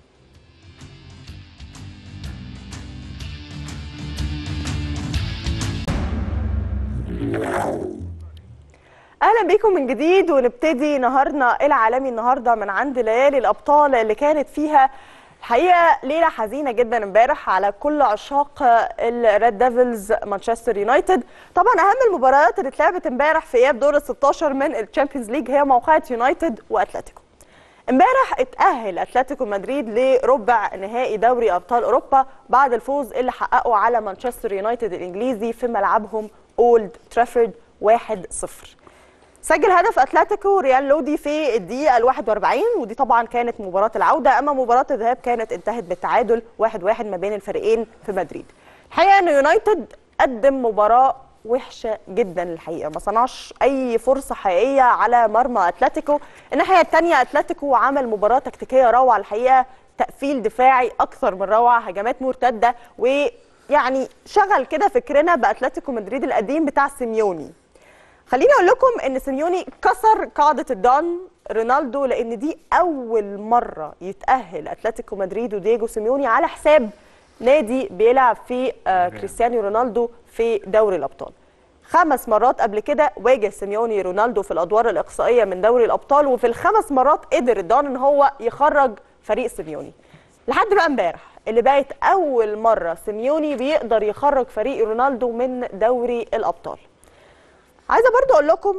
اهلا بيكم من جديد ونبتدي نهارنا العالمي النهارده من عند ليالي الابطال اللي كانت فيها الحقيقه ليله حزينه جدا امبارح على كل عشاق الريد ديفلز مانشستر يونايتد طبعا اهم المباريات اللي اتلعبت امبارح في اياب دور ال 16 من الشامبيونز ليج هي موقعة يونايتد واتلتيكو امبارح اتأهل اتلتيكو مدريد لربع نهائي دوري ابطال اوروبا بعد الفوز اللي حققه على مانشستر يونايتد الانجليزي في ملعبهم اولد ترافورد 1-0 سجل هدف اتلتيكو ريال لودي في الدقيقه ال 41 ودي طبعا كانت مباراه العوده اما مباراه الذهاب كانت انتهت بالتعادل 1-1 ما بين الفريقين في مدريد الحقيقه ان يونايتد قدم مباراه وحشه جدا الحقيقه ما صنعش اي فرصه حقيقيه على مرمى اتلتيكو الناحيه الثانيه اتلتيكو عمل مباراه تكتيكيه روعه الحقيقه تقفيل دفاعي اكثر من روعه هجمات مرتده ويعني شغل كده فكرنا باتلتيكو مدريد القديم بتاع سيميوني خليني اقول لكم ان سيميوني كسر قاعده الدون رونالدو لان دي اول مره يتاهل اتلتيكو مدريد ودييجو سيميوني على حساب نادي بيلعب فيه آه كريستيانو رونالدو في دوري الابطال خمس مرات قبل كده واجه سيميوني رونالدو في الادوار الاقصائيه من دوري الابطال وفي الخمس مرات قدر الدان ان هو يخرج فريق سيميوني لحد بقى امبارح اللي بقت اول مره سيميوني بيقدر يخرج فريق رونالدو من دوري الابطال عايزه برضو اقول لكم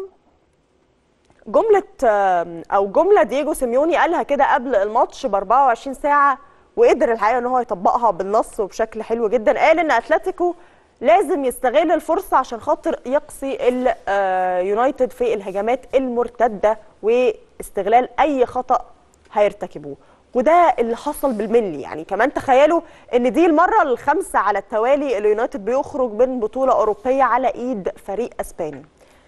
جمله آم، او جمله دييجو سيميوني قالها كده قبل الماتش ب 24 ساعه وقدر الحقيقه ان هو يطبقها بالنص وبشكل حلو جدا قال ان اتلتيكو لازم يستغل الفرصه عشان خاطر يقصي اليونايتد في الهجمات المرتده واستغلال اي خطا هيرتكبوه وده اللي حصل بالملي يعني كمان تخيلوا ان دي المره الخامسه على التوالي اليونايتد بيخرج من بطوله اوروبيه على ايد فريق اسباني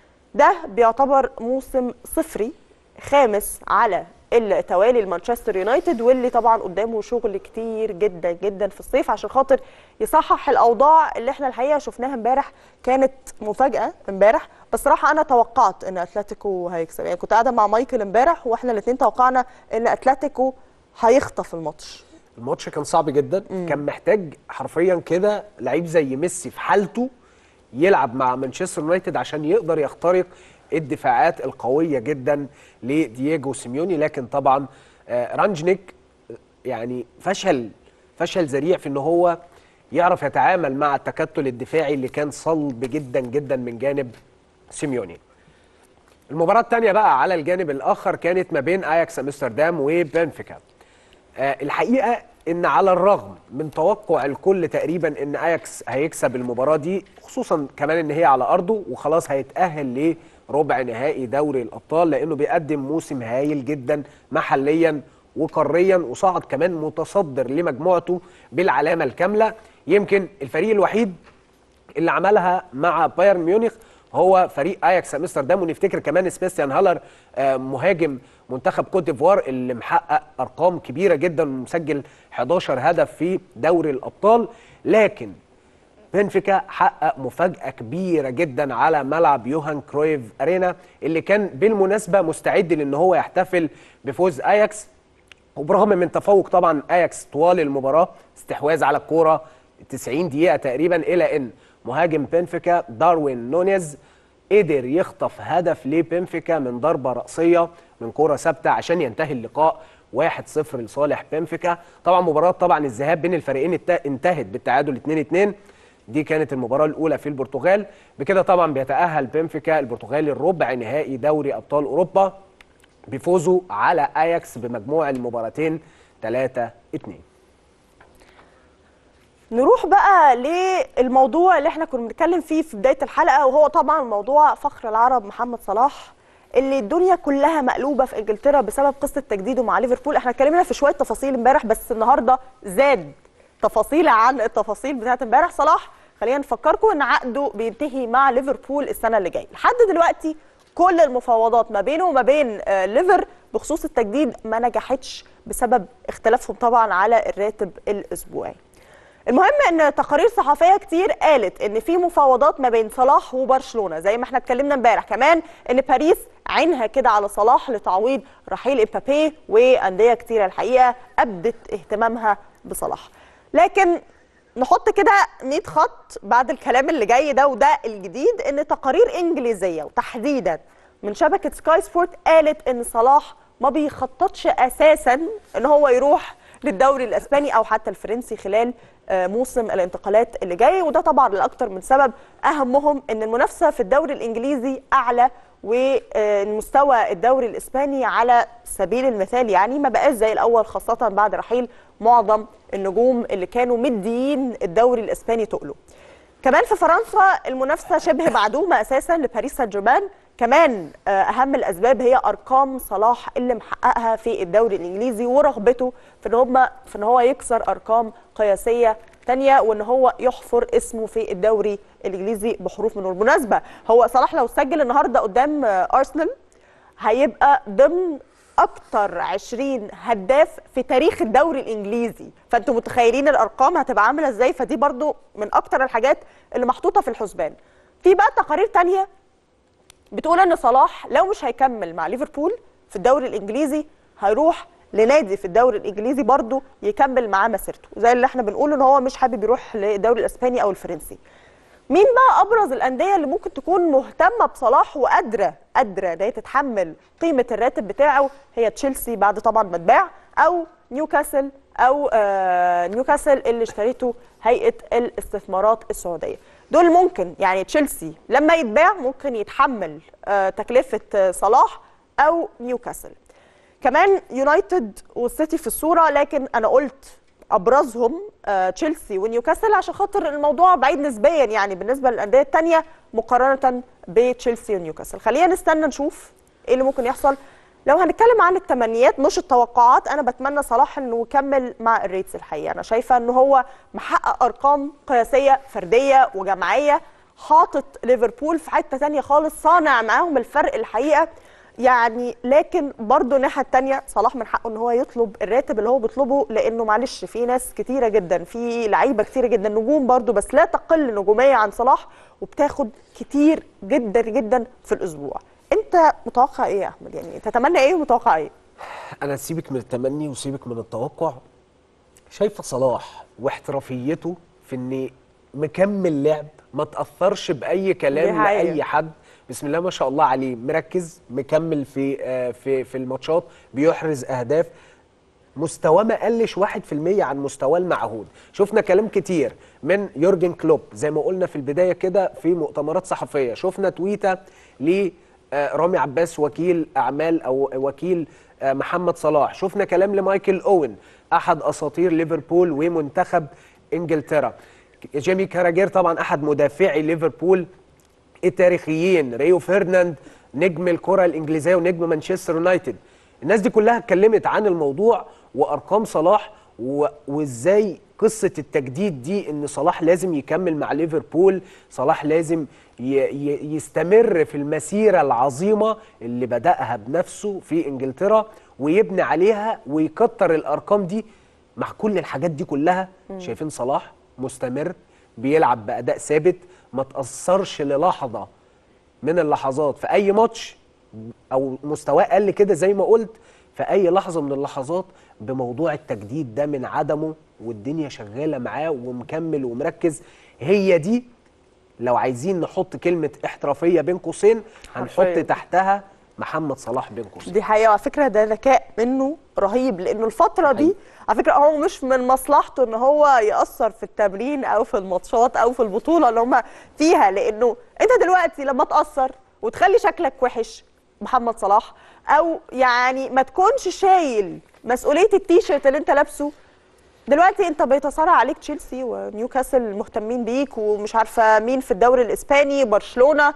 ده بيعتبر موسم صفري خامس على التوالي لمانشستر يونايتد واللي طبعا قدامه شغل كتير جدا جدا في الصيف عشان خاطر يصحح الاوضاع اللي احنا الحقيقه شفناها امبارح كانت مفاجاه امبارح بس صراحه انا توقعت ان اتلتيكو هيكسب يعني كنت قاعده مع مايكل امبارح واحنا الاثنين توقعنا ان اتلتيكو هيخطف الماتش الماتش كان صعب جدا كان محتاج حرفيا كده لعيب زي ميسي في حالته يلعب مع مانشستر يونايتد عشان يقدر يخترق الدفاعات القويه جدا لدييجو سيميوني لكن طبعا آه، رانجنيك يعني فشل فشل ذريع في ان هو يعرف يتعامل مع التكتل الدفاعي اللي كان صلب جدا جدا من جانب سيميوني المباراة الثانية بقى على الجانب الآخر كانت ما بين أياكس أمستردام وبنفيكا آه، الحقيقة إن على الرغم من توقع الكل تقريبا إن أياكس هيكسب المباراة دي خصوصا كمان إن هي على أرضه وخلاص هيتأهل لربع نهائي دوري الأبطال لأنه بيقدم موسم هايل جدا محليا وقاريا وصعد كمان متصدر لمجموعته بالعلامة الكاملة يمكن الفريق الوحيد اللي عملها مع بايرن ميونخ هو فريق اياكس امستردام ونفتكر كمان سبيستيان هالر آه، مهاجم منتخب كوت ديفوار اللي محقق ارقام كبيره جدا ومسجل 11 هدف في دوري الابطال لكن بنفيكا حقق مفاجاه كبيره جدا على ملعب يوهان كرويف ارينا اللي كان بالمناسبه مستعد لان هو يحتفل بفوز اياكس وبرغم من تفوق طبعا اياكس طوال المباراه استحواذ على الكوره 90 دقيقه تقريبا الى ان مهاجم بنفيكا داروين نونيز قدر يخطف هدف لبنفيكا من ضربه راسيه من كوره ثابته عشان ينتهي اللقاء 1-0 لصالح بنفيكا طبعا مباراه طبعا الذهاب بين الفريقين الت- انتهت بالتعادل 2-2 دي كانت المباراه الاولى في البرتغال بكده طبعا بيتاهل بنفيكا البرتغالي الربع نهائي دوري ابطال اوروبا بفوزه على اياكس بمجموع المباراتين 3 2 نروح بقى للموضوع اللي احنا كنا بنتكلم فيه في بدايه الحلقه وهو طبعا موضوع فخر العرب محمد صلاح اللي الدنيا كلها مقلوبه في انجلترا بسبب قصه تجديده مع ليفربول احنا اتكلمنا في شويه تفاصيل امبارح بس النهارده زاد تفاصيل عن التفاصيل بتاعت امبارح صلاح خلينا نفكركم ان عقده بينتهي مع ليفربول السنه اللي جايه لحد دلوقتي كل المفاوضات ما بينه وما بين آه، ليفر بخصوص التجديد ما نجحتش بسبب اختلافهم طبعا على الراتب الاسبوعي المهم ان تقارير صحفيه كتير قالت ان في مفاوضات ما بين صلاح وبرشلونه زي ما احنا اتكلمنا امبارح كمان ان باريس عينها كده على صلاح لتعويض رحيل امبابي وانديه كتيره الحقيقه ابدت اهتمامها بصلاح لكن نحط كده 100 خط بعد الكلام اللي جاي ده وده الجديد ان تقارير انجليزيه وتحديدا من شبكه سكاي سبورت قالت ان صلاح ما بيخططش اساسا ان هو يروح للدوري الاسباني او حتى الفرنسي خلال آه، موسم الانتقالات اللي جاي وده طبعا لاكثر من سبب اهمهم ان المنافسه في الدوري الانجليزي اعلى ومستوى الدوري الاسباني على سبيل المثال يعني ما بقاش زي الاول خاصه بعد رحيل معظم النجوم اللي كانوا مديين الدوري الاسباني تقله كمان في فرنسا المنافسه شبه معدومه اساسا لباريس سان جيرمان كمان آه، اهم الاسباب هي ارقام صلاح اللي محققها في الدوري الانجليزي ورغبته في ان هم في ان هو يكسر ارقام قياسيه تانية وان هو يحفر اسمه في الدوري الانجليزي بحروف من بالمناسبه هو صلاح لو سجل النهارده قدام آه، ارسنال هيبقى ضمن اكتر 20 هداف في تاريخ الدوري الانجليزي فانتوا متخيلين الارقام هتبقى عامله ازاي فدي برضو من اكتر الحاجات اللي محطوطه في الحسبان في بقى تقارير تانية بتقول ان صلاح لو مش هيكمل مع ليفربول في الدوري الانجليزي هيروح لنادي في الدوري الانجليزي برضو يكمل معاه مسيرته زي اللي احنا بنقول ان هو مش حابب يروح للدوري الاسباني او الفرنسي مين بقى ابرز الانديه اللي ممكن تكون مهتمه بصلاح وقادره قادره ان هي تتحمل قيمه الراتب بتاعه هي تشيلسي بعد طبعا ما اتباع او نيوكاسل او آه نيوكاسل اللي اشتريته هيئه الاستثمارات السعوديه دول ممكن يعني تشيلسي لما يتباع ممكن يتحمل آه تكلفه آه صلاح او نيوكاسل كمان يونايتد والسيتي في الصوره لكن انا قلت ابرزهم آه تشيلسي ونيوكاسل عشان خاطر الموضوع بعيد نسبيا يعني بالنسبه للانديه الثانيه مقارنه بتشيلسي ونيوكاسل خلينا نستنى نشوف ايه اللي ممكن يحصل لو هنتكلم عن التمنيات مش التوقعات انا بتمنى صلاح انه يكمل مع الريتس الحقيقه انا شايفه ان هو محقق ارقام قياسيه فرديه وجماعيه حاطط ليفربول في حته ثانيه خالص صانع معاهم الفرق الحقيقه يعني لكن برضه الناحيه الثانيه صلاح من حقه ان هو يطلب الراتب اللي هو بيطلبه لانه معلش في ناس كتيره جدا في لعيبه كتيره جدا نجوم برضه بس لا تقل نجوميه عن صلاح وبتاخد كتير جدا جدا في الاسبوع انت متوقع ايه يا احمد يعني تتمنى ايه ومتوقع ايه انا سيبك من التمني وسيبك من التوقع شايفه صلاح واحترافيته في ان مكمل لعب ما تاثرش باي كلام دي حقيقة. لاي حد بسم الله ما شاء الله عليه مركز مكمل في آه، في في الماتشات بيحرز اهداف مستواه ما قلش 1% عن مستواه المعهود شفنا كلام كتير من يورجن كلوب زي ما قلنا في البدايه كده في مؤتمرات صحفيه شفنا تويته لرامي عباس وكيل اعمال او وكيل آه، محمد صلاح شفنا كلام لمايكل اوين احد اساطير ليفربول ومنتخب انجلترا جيمي كاراجير طبعا احد مدافعي ليفربول التاريخيين ريو فيرناند نجم الكره الانجليزيه ونجم مانشستر يونايتد الناس دي كلها اتكلمت عن الموضوع وارقام صلاح و... وازاي قصه التجديد دي ان صلاح لازم يكمل مع ليفربول صلاح لازم ي... ي... يستمر في المسيره العظيمه اللي بداها بنفسه في انجلترا ويبني عليها ويكتر الارقام دي مع كل الحاجات دي كلها شايفين صلاح مستمر بيلعب باداء ثابت ما تاثرش للحظه من اللحظات في اي ماتش او مستواه قل كده زي ما قلت في اي لحظه من اللحظات بموضوع التجديد ده من عدمه والدنيا شغاله معاه ومكمل ومركز هي دي لو عايزين نحط كلمه احترافيه بين قوسين هنحط حرفياً. تحتها محمد صلاح بين قوسين دي حقيقه على فكره ده ذكاء منه رهيب لانه الفتره دي على فكره هو مش من مصلحته ان هو ياثر في التمرين او في الماتشات او في البطوله اللي هم فيها لانه انت دلوقتي لما تاثر وتخلي شكلك وحش محمد صلاح او يعني ما تكونش شايل مسؤوليه التيشيرت اللي انت لابسه دلوقتي انت بيتصارع عليك تشيلسي ونيوكاسل مهتمين بيك ومش عارفه مين في الدوري الاسباني برشلونه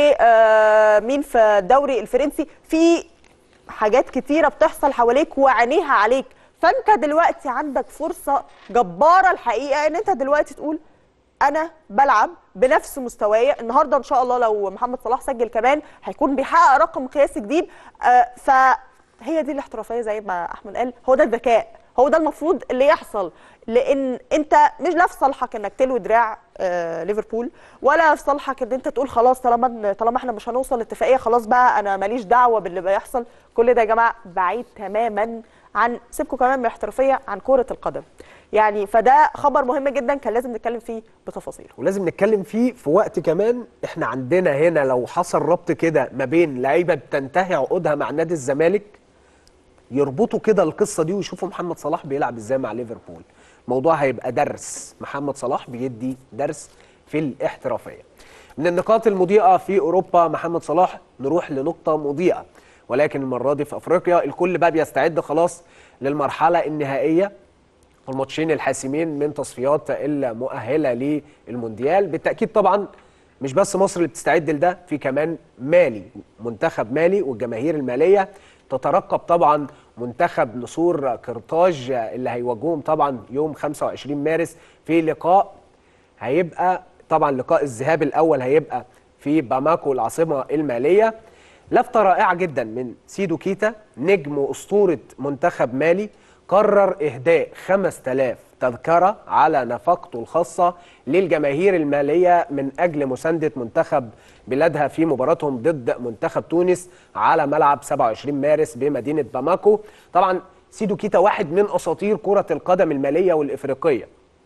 ومين في الدوري الفرنسي في حاجات كتيره بتحصل حواليك وعينيها عليك فانت دلوقتي عندك فرصه جباره الحقيقه ان انت دلوقتي تقول انا بلعب بنفس مستواي النهارده ان شاء الله لو محمد صلاح سجل كمان هيكون بيحقق رقم قياسي جديد آه فهي دي الاحترافيه زي ما احمد قال هو ده الذكاء هو ده المفروض اللي يحصل لان انت مش لا في صالحك انك تلوي دراع آه ليفربول ولا في صالحك ان انت تقول خلاص طالما طالما احنا مش هنوصل لاتفاقيه خلاص بقى انا ماليش دعوه باللي بيحصل كل ده يا جماعه بعيد تماما عن سيبكم كمان من الاحترافيه عن كره القدم يعني فده خبر مهم جدا كان لازم نتكلم فيه بتفاصيله ولازم نتكلم فيه في وقت كمان احنا عندنا هنا لو حصل ربط كده ما بين لعيبه بتنتهي عقودها مع نادي الزمالك يربطوا كده القصه دي ويشوفوا محمد صلاح بيلعب ازاي مع ليفربول الموضوع هيبقى درس محمد صلاح بيدي درس في الاحترافيه من النقاط المضيئه في اوروبا محمد صلاح نروح لنقطه مضيئه ولكن المره دي في افريقيا الكل بقى بيستعد خلاص للمرحله النهائيه والماتشين الحاسمين من تصفيات المؤهله للمونديال بالتاكيد طبعا مش بس مصر اللي بتستعد لده في كمان مالي منتخب مالي والجماهير الماليه تترقب طبعا منتخب نسور قرطاج اللي هيواجههم طبعا يوم 25 مارس في لقاء هيبقى طبعا لقاء الذهاب الاول هيبقى في باماكو العاصمه الماليه لفته رائعه جدا من سيدو كيتا نجم واسطوره منتخب مالي قرر اهداء 5000 تذكره على نفقته الخاصه للجماهير الماليه من اجل مسانده منتخب بلادها في مباراتهم ضد منتخب تونس على ملعب 27 مارس بمدينه باماكو طبعا سيدو كيتا واحد من اساطير كره القدم الماليه والافريقيه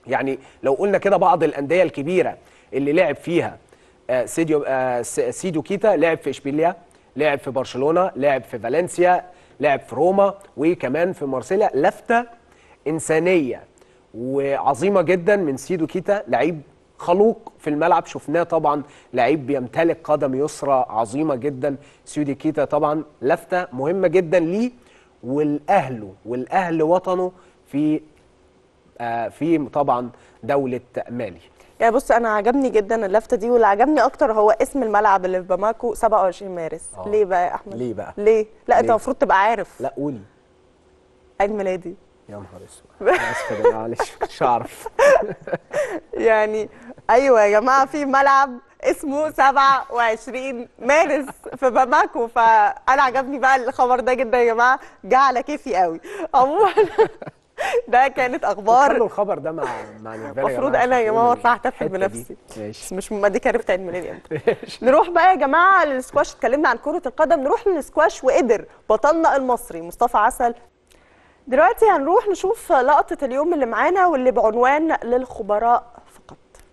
يعني لو قلنا كده بعض الانديه الكبيره اللي لعب فيها آه، سيديو آه، س- سيديو كيتا لعب في اشبيليا لعب في برشلونه لعب في فالنسيا لعب في روما وكمان في مارسيليا لفته انسانيه وعظيمه جدا من سيدو كيتا لعيب خلوق في الملعب شفناه طبعا لعيب بيمتلك قدم يسرى عظيمه جدا سيدو كيتا طبعا لفته مهمه جدا ليه والاهله والاهل وطنه في آه، في طبعا دوله مالي يعني بص انا عجبني جدا اللفته دي واللي عجبني اكتر هو اسم الملعب اللي في باماكو 27 مارس آه. ليه بقى يا احمد ليه بقى؟ ليه لا انت ليه؟ المفروض تبقى عارف لا قولي عيد ميلادي يا نهار اسود أنا اسف يا جماعه معلش مش هعرف يعني ايوه يا جماعه في ملعب اسمه 27 مارس في باماكو فانا عجبني بقى الخبر ده جدا يا جماعه جه على كيفي قوي عموما ده كانت خلوا اخبار الخبر ده مع مع نيفال يا المفروض جماعة انا يا عشان جماعه تقولوا اطلع احتفل الحتة دي. بنفسي ماشي بس مش ما دي عرفت عيد ميلادي امتى نروح بقى يا جماعه للسكواش اتكلمنا عن كره القدم نروح للسكواش وقدر بطلنا المصري مصطفى عسل دلوقتي هنروح نشوف لقطه اليوم اللي معانا واللي بعنوان للخبراء فقط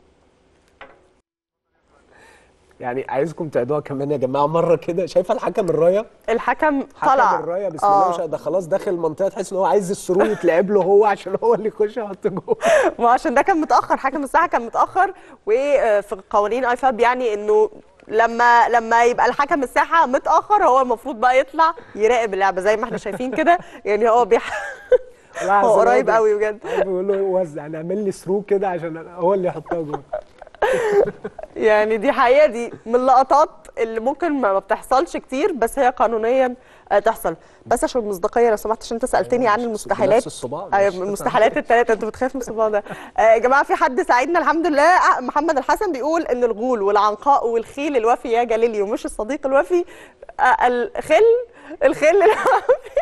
يعني عايزكم تعيدوها كمان يا جماعه مره كده شايفه الحكم الرايه الحكم حكم طلع الرايه بسم الله ما شاء آه. الله ده خلاص داخل المنطقه تحس ان هو عايز السرور يتلعب له هو عشان هو اللي يخش يحط جول ما عشان ده كان متاخر حكم الساعه كان متاخر وفي قوانين اي فاب يعني انه لما لما يبقى الحكم الساحه متاخر هو المفروض بقى يطلع يراقب اللعبه زي ما احنا شايفين كده يعني هو بيح... هو قريب قوي بجد بيقول له وزع نعمل لي ثرو كده عشان هو اللي يحطها جول يعني دي حقيقه دي من اللقطات اللي ممكن ما ما بتحصلش كتير بس هي قانونيا آه، تحصل بس عشان المصداقيه لو سمحت عشان انت سالتني عن بنفس المستحيلات الصباع، ايوه بنفس المستحيلات الثلاثه انت بتخاف من الصباع ده آه، يا جماعه في حد ساعدنا الحمد لله آه، محمد الحسن بيقول ان الغول والعنقاء والخيل الوفي يا جليليو مش الصديق الوفي آه، الخل الخل الوفي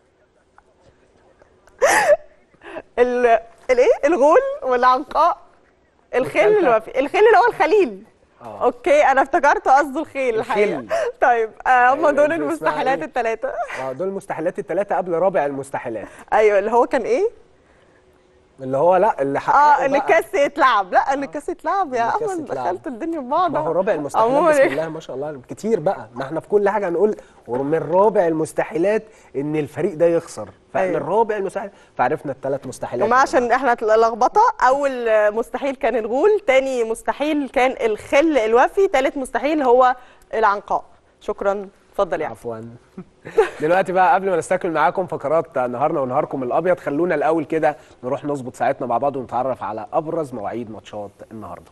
ال الايه الغول والعنقاء الخل والتالتة؟ الوفي الخل اللي هو الخليل آه. اوكي انا افتكرت قصده الخيل الحقيقه الخل. طيب آه هم أيوة، دول دي اسمها المستحيلات إيه؟ الثلاثه اه دول المستحيلات الثلاثه قبل رابع المستحيلات ايوه اللي هو كان ايه اللي هو لا اللي حققه اه ان بقى. الكاس يتلعب لا ان الكاس يتلعب يا إن الكاس احمد يتلعب. دخلت الدنيا في بعض ما هو رابع المستحيلات عموماً بسم الله ما شاء الله كتير بقى ما احنا في كل حاجه هنقول ومن رابع المستحيلات ان الفريق ده يخسر فمن أيوة. رابع المستحيلات فعرفنا الثلاث مستحيلات جماعه يا عشان احنا لخبطه اول مستحيل كان الغول تاني مستحيل كان الخل الوفي تالت مستحيل هو العنقاء شكرا اتفضل يا أحمد. عفوا دلوقتي بقى قبل ما نستكمل معاكم فقرات نهارنا ونهاركم الابيض خلونا الاول كده نروح نظبط ساعتنا مع بعض ونتعرف على ابرز مواعيد ماتشات النهارده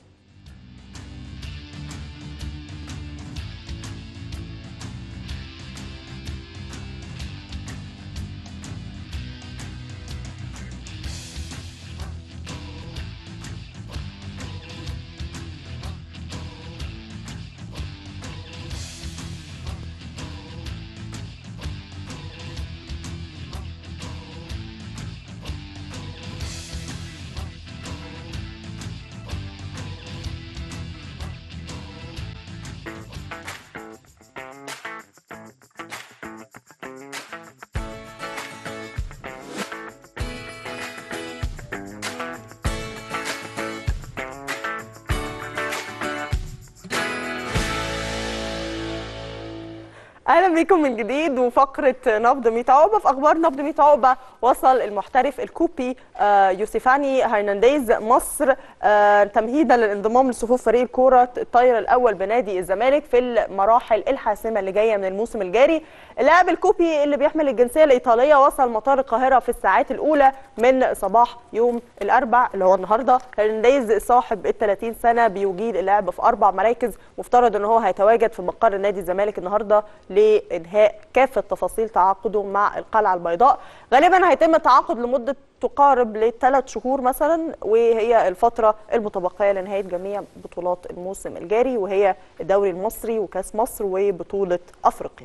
اهلا بكم من جديد وفقره نبض 100 عقبه في اخبار نبض 100 عقبه وصل المحترف الكوبي آه، يوسيفاني هرنانديز مصر آه، تمهيدا للانضمام لصفوف فريق الكوره الطايره الاول بنادي الزمالك في المراحل الحاسمه اللي جايه من الموسم الجاري اللاعب الكوبي اللي بيحمل الجنسيه الايطاليه وصل مطار القاهره في الساعات الاولى من صباح يوم الاربع اللي هو النهارده هرنانديز صاحب ال 30 سنه بيجيد اللعب في اربع مراكز مفترض ان هو هيتواجد في مقر نادي الزمالك النهارده لانهاء كافه تفاصيل تعاقده مع القلعه البيضاء غالبا هيتم التعاقد لمده تقارب لثلاث شهور مثلا وهي الفتره المتبقيه لنهايه جميع بطولات الموسم الجاري وهي الدوري المصري وكاس مصر وبطوله افريقيا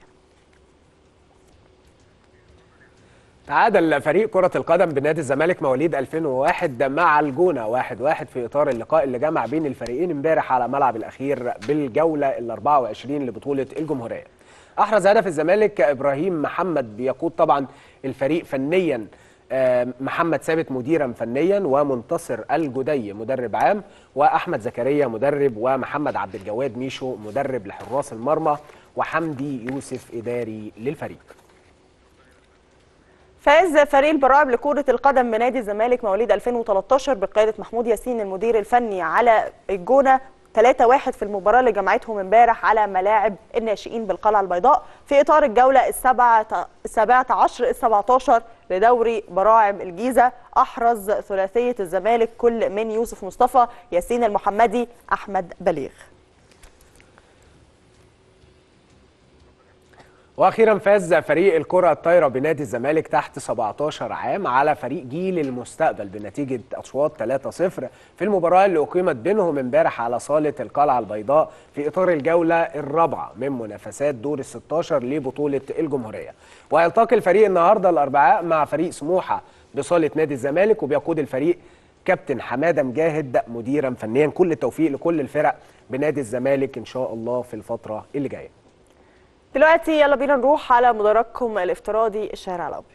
تعادل فريق كرة القدم بنادي الزمالك مواليد 2001 مع الجونة 1-1 في إطار اللقاء اللي جمع بين الفريقين امبارح على ملعب الأخير بالجولة ال 24 لبطولة الجمهورية. أحرز هدف الزمالك إبراهيم محمد بيقود طبعا الفريق فنيا آه، محمد ثابت مديرا فنيا ومنتصر الجدي مدرب عام واحمد زكريا مدرب ومحمد عبد الجواد ميشو مدرب لحراس المرمى وحمدي يوسف اداري للفريق فاز فريق البراعم لكرة القدم بنادي الزمالك مواليد 2013 بقيادة محمود ياسين المدير الفني على الجونة 3-1 في المباراة اللي جمعتهم امبارح على ملاعب الناشئين بالقلعة البيضاء في إطار الجولة السبعة السابعة عشر السبعة لدوري براعم الجيزة أحرز ثلاثية الزمالك كل من يوسف مصطفى ياسين المحمدي أحمد بليغ واخيرا فاز فريق الكره الطايره بنادي الزمالك تحت 17 عام على فريق جيل المستقبل بنتيجه اشواط 3-0 في المباراه اللي اقيمت بينهم امبارح على صاله القلعه البيضاء في اطار الجوله الرابعه من منافسات دور ال 16 لبطوله الجمهوريه ويلتقي الفريق النهارده الاربعاء مع فريق سموحه بصاله نادي الزمالك وبيقود الفريق كابتن حماده مجاهد مديرا فنيا كل التوفيق لكل الفرق بنادي الزمالك ان شاء الله في الفتره اللي جايه دلوقتي يلا بينا نروح على مدرجكم الافتراضي الشارع الأبيض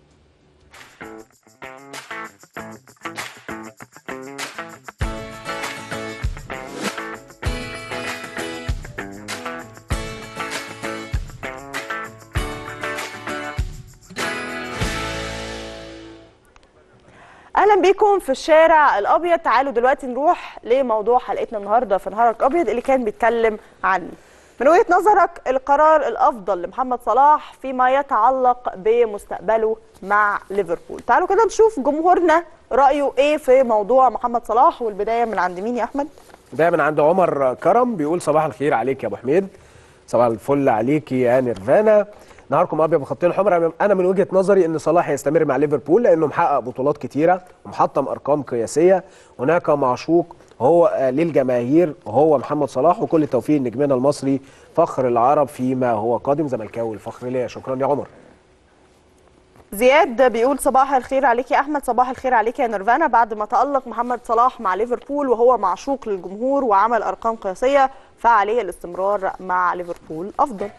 اهلا بيكم في الشارع الابيض تعالوا دلوقتي نروح لموضوع حلقتنا النهارده في نهارك ابيض اللي كان بيتكلم عن من وجهه نظرك القرار الافضل لمحمد صلاح فيما يتعلق بمستقبله مع ليفربول تعالوا كده نشوف جمهورنا رايه ايه في موضوع محمد صلاح والبدايه من عند مين يا احمد ده من عند عمر كرم بيقول صباح الخير عليك يا ابو حميد صباح الفل عليك يا نيرفانا نهاركم ابيض بخطين حمر انا من وجهه نظري ان صلاح يستمر مع ليفربول لانه محقق بطولات كتيره ومحطم ارقام قياسيه هناك معشوق هو للجماهير هو محمد صلاح وكل التوفيق نجمنا المصري فخر العرب فيما هو قادم زملكاوي الفخر ليا شكرا يا عمر زياد بيقول صباح الخير عليك يا احمد صباح الخير عليك يا نيرفانا بعد ما تالق محمد صلاح مع ليفربول وهو معشوق للجمهور وعمل ارقام قياسيه فعليه الاستمرار مع ليفربول افضل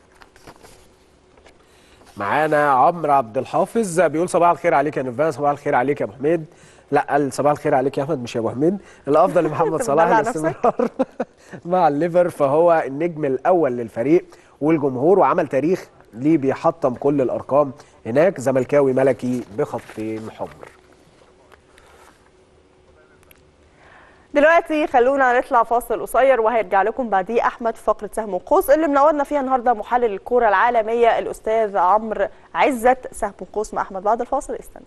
معانا عمرو عبد الحافظ بيقول صباح الخير عليك يا نيرفانا صباح الخير عليك يا ابو حميد لا قال صباح الخير عليك يا احمد مش يا ابو حميد الافضل لمحمد صلاح بتدلع الاستمرار مع الليفر فهو النجم الاول للفريق والجمهور وعمل تاريخ ليه بيحطم كل الارقام هناك زملكاوي ملكي بخطين حمر دلوقتي خلونا نطلع فاصل قصير وهيرجع لكم بعديه احمد في فقره سهم وقوس اللي منورنا فيها النهارده محلل الكوره العالميه الاستاذ عمرو عزت سهم وقوس مع احمد بعد الفاصل استنوا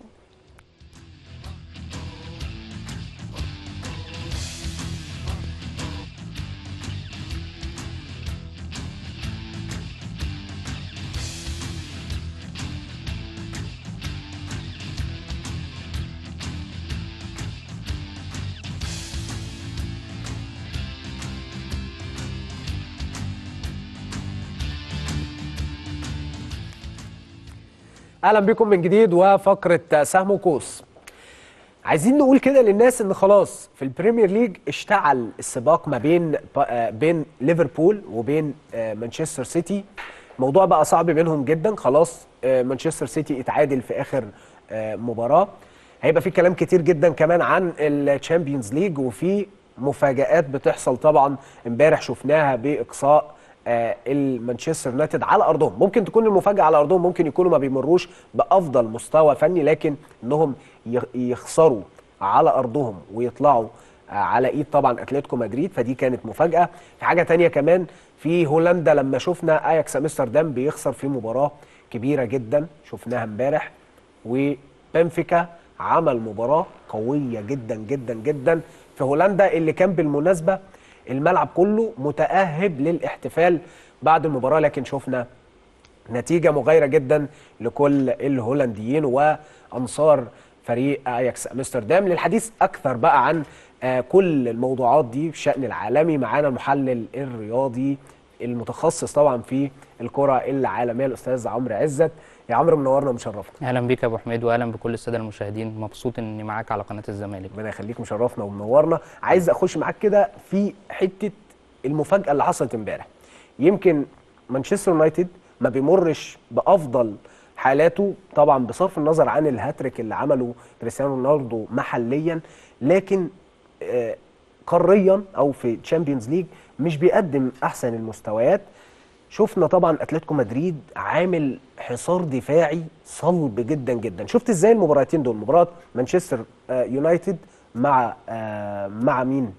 اهلا بكم من جديد وفقره سهم وقوس عايزين نقول كده للناس ان خلاص في البريمير ليج اشتعل السباق ما بين بين ليفربول وبين مانشستر سيتي الموضوع بقى صعب منهم جدا خلاص مانشستر سيتي اتعادل في اخر مباراه هيبقى في كلام كتير جدا كمان عن الشامبيونز ليج وفي مفاجآت بتحصل طبعا امبارح شفناها باقصاء المانشستر يونايتد على ارضهم ممكن تكون المفاجاه على ارضهم ممكن يكونوا ما بيمروش بافضل مستوى فني لكن انهم يخسروا على ارضهم ويطلعوا على ايد طبعا اتلتيكو مدريد فدي كانت مفاجاه في حاجه تانية كمان في هولندا لما شفنا اياكس امستردام بيخسر في مباراه كبيره جدا شفناها امبارح وبنفيكا عمل مباراه قويه جدا جدا جدا في هولندا اللي كان بالمناسبه الملعب كله متأهب للاحتفال بعد المباراة لكن شفنا نتيجة مغايرة جدا لكل الهولنديين وأنصار فريق أياكس أمستردام للحديث أكثر بقى عن كل الموضوعات دي بشأن العالمي معانا المحلل الرياضي المتخصص طبعا في الكرة العالمية الأستاذ عمرو عزت يا عمرو منورنا ومشرفنا اهلا بيك يا ابو حميد واهلا بكل الساده المشاهدين مبسوط اني معاك على قناه الزمالك ربنا يخليك مشرفنا ومنورنا عايز اخش معاك كده في حته المفاجاه اللي حصلت امبارح يمكن مانشستر يونايتد ما بيمرش بافضل حالاته طبعا بصرف النظر عن الهاتريك اللي عمله كريستيانو رونالدو محليا لكن آه، قاريا او في تشامبيونز ليج مش بيقدم احسن المستويات شفنا طبعا اتلتيكو مدريد عامل حصار دفاعي صلب جدا جدا شفت ازاي المباراتين دول مباراه مانشستر آه، يونايتد مع آه، مع مين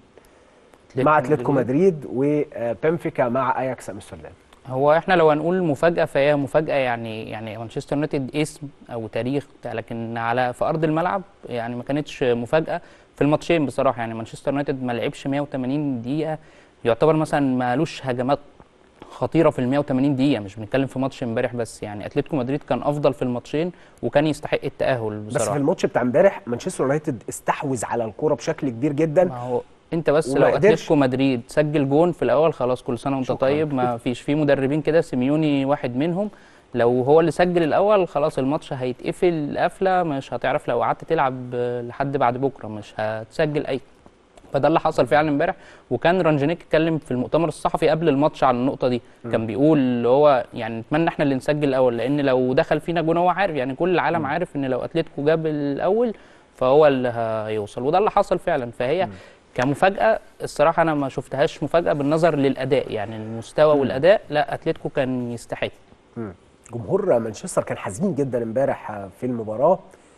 مع اتلتيكو مدريد وبنفيكا مع اياكس امستردام هو احنا لو هنقول مفاجأة فهي مفاجأة يعني يعني مانشستر يونايتد اسم او تاريخ بتاع لكن على في ارض الملعب يعني ما كانتش مفاجأة في الماتشين بصراحة يعني مانشستر يونايتد ما لعبش 180 دقيقة يعتبر مثلا مالوش هجمات خطيرة في ال 180 دقيقة مش بنتكلم في ماتش امبارح بس يعني اتلتيكو مدريد كان افضل في الماتشين وكان يستحق التأهل بس في بصراحة الماتش بتاع امبارح مانشستر يونايتد استحوذ على الكوره بشكل كبير جدا ما هو انت بس وما لو قدرش. اتلتيكو مدريد سجل جون في الاول خلاص كل سنه وانت شكراً. طيب ما فيش في مدربين كده سيميوني واحد منهم لو هو اللي سجل الاول خلاص الماتش هيتقفل قفله مش هتعرف لو قعدت تلعب آه، لحد بعد بكره مش هتسجل اي فده اللي حصل فعلا امبارح وكان رانجينيك اتكلم في المؤتمر الصحفي قبل الماتش عن النقطه دي كان بيقول اللي هو يعني نتمنى احنا اللي نسجل الاول لان لو دخل فينا جون هو عارف يعني كل العالم عارف ان لو اتلتيكو جاب الاول فهو اللي هيوصل وده اللي حصل فعلا فهي كمفاجاه الصراحه انا ما شفتهاش مفاجاه بالنظر للاداء يعني المستوى والاداء لا اتلتيكو كان يستحق مم. جمهور مانشستر كان حزين جدا امبارح آه، في المباراه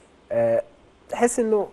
آه، تحس انه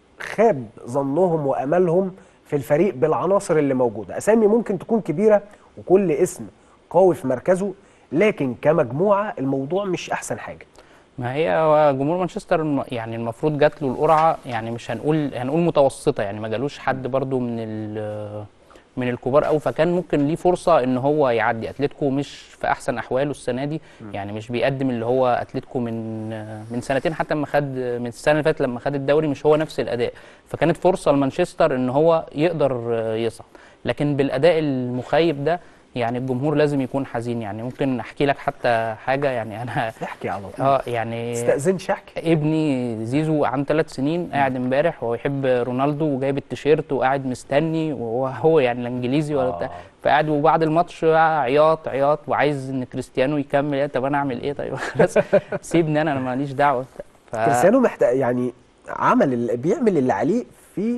خاب ظنهم واملهم في الفريق بالعناصر اللي موجوده اسامي ممكن تكون كبيره وكل اسم قوي في مركزه لكن كمجموعه الموضوع مش احسن حاجه ما هي هو جمهور مانشستر الم- يعني المفروض جات له القرعه يعني مش هنقول هنقول متوسطه يعني ما جالوش حد برضو من ال- من الكبار قوي فكان ممكن ليه فرصه ان هو يعدي اتلتيكو مش في احسن احواله السنه دي يعني مش بيقدم اللي هو اتلتيكو من من سنتين حتى لما خد من السنه اللي فاتت لما خد الدوري مش هو نفس الاداء فكانت فرصه لمانشستر ان هو يقدر يصعد لكن بالاداء المخيب ده يعني الجمهور لازم يكون حزين يعني ممكن احكي لك حتى حاجه يعني انا احكي على طول اه يعني استاذنش احكي ابني زيزو عنده ثلاث سنين قاعد امبارح وهو يحب رونالدو وجايب التيشيرت وقاعد مستني وهو هو يعني لا انجليزي ولا آه. بتاع فقاعد وبعد الماتش بقى عياط عياط وعايز ان كريستيانو يكمل إيه، طب انا اعمل ايه طيب خلاص سيبني انا انا ماليش دعوه ف... كريستيانو محتاج يعني عمل اللي بيعمل اللي عليه في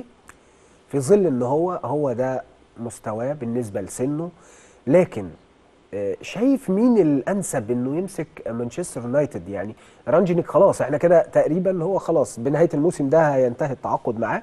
في ظل ان هو هو ده مستواه بالنسبه لسنه لكن آه، شايف مين الانسب انه يمسك مانشستر يونايتد يعني رانجينيك خلاص احنا كده تقريبا هو خلاص بنهايه الموسم ده هينتهي التعاقد معاه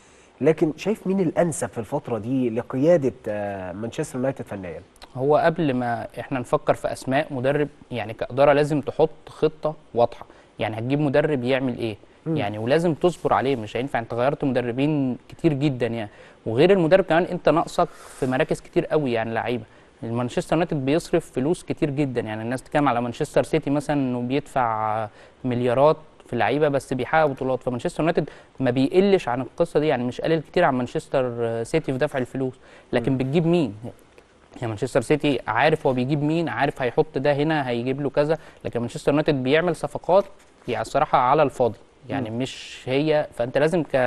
لكن شايف مين الانسب في الفتره دي لقياده آه، مانشستر يونايتد فنيا هو قبل ما احنا نفكر في اسماء مدرب يعني كاداره لازم تحط خطه واضحه يعني هتجيب مدرب يعمل ايه يعني ولازم تصبر عليه مش هينفع انت غيرت مدربين كتير جدا يعني وغير المدرب كمان انت ناقصك في مراكز كتير قوي يعني لعيبه مانشستر يونايتد بيصرف فلوس كتير جدا يعني الناس تتكلم على مانشستر سيتي مثلا انه بيدفع مليارات في اللعيبه بس بيحقق بطولات فمانشستر يونايتد ما بيقلش عن القصه دي يعني مش قليل كتير عن مانشستر سيتي في دفع الفلوس لكن بتجيب مين يعني مانشستر سيتي عارف هو بيجيب مين عارف هيحط ده هنا هيجيب له كذا لكن مانشستر يونايتد بيعمل صفقات يعني الصراحه على الفاضي يعني مش هي فانت لازم ك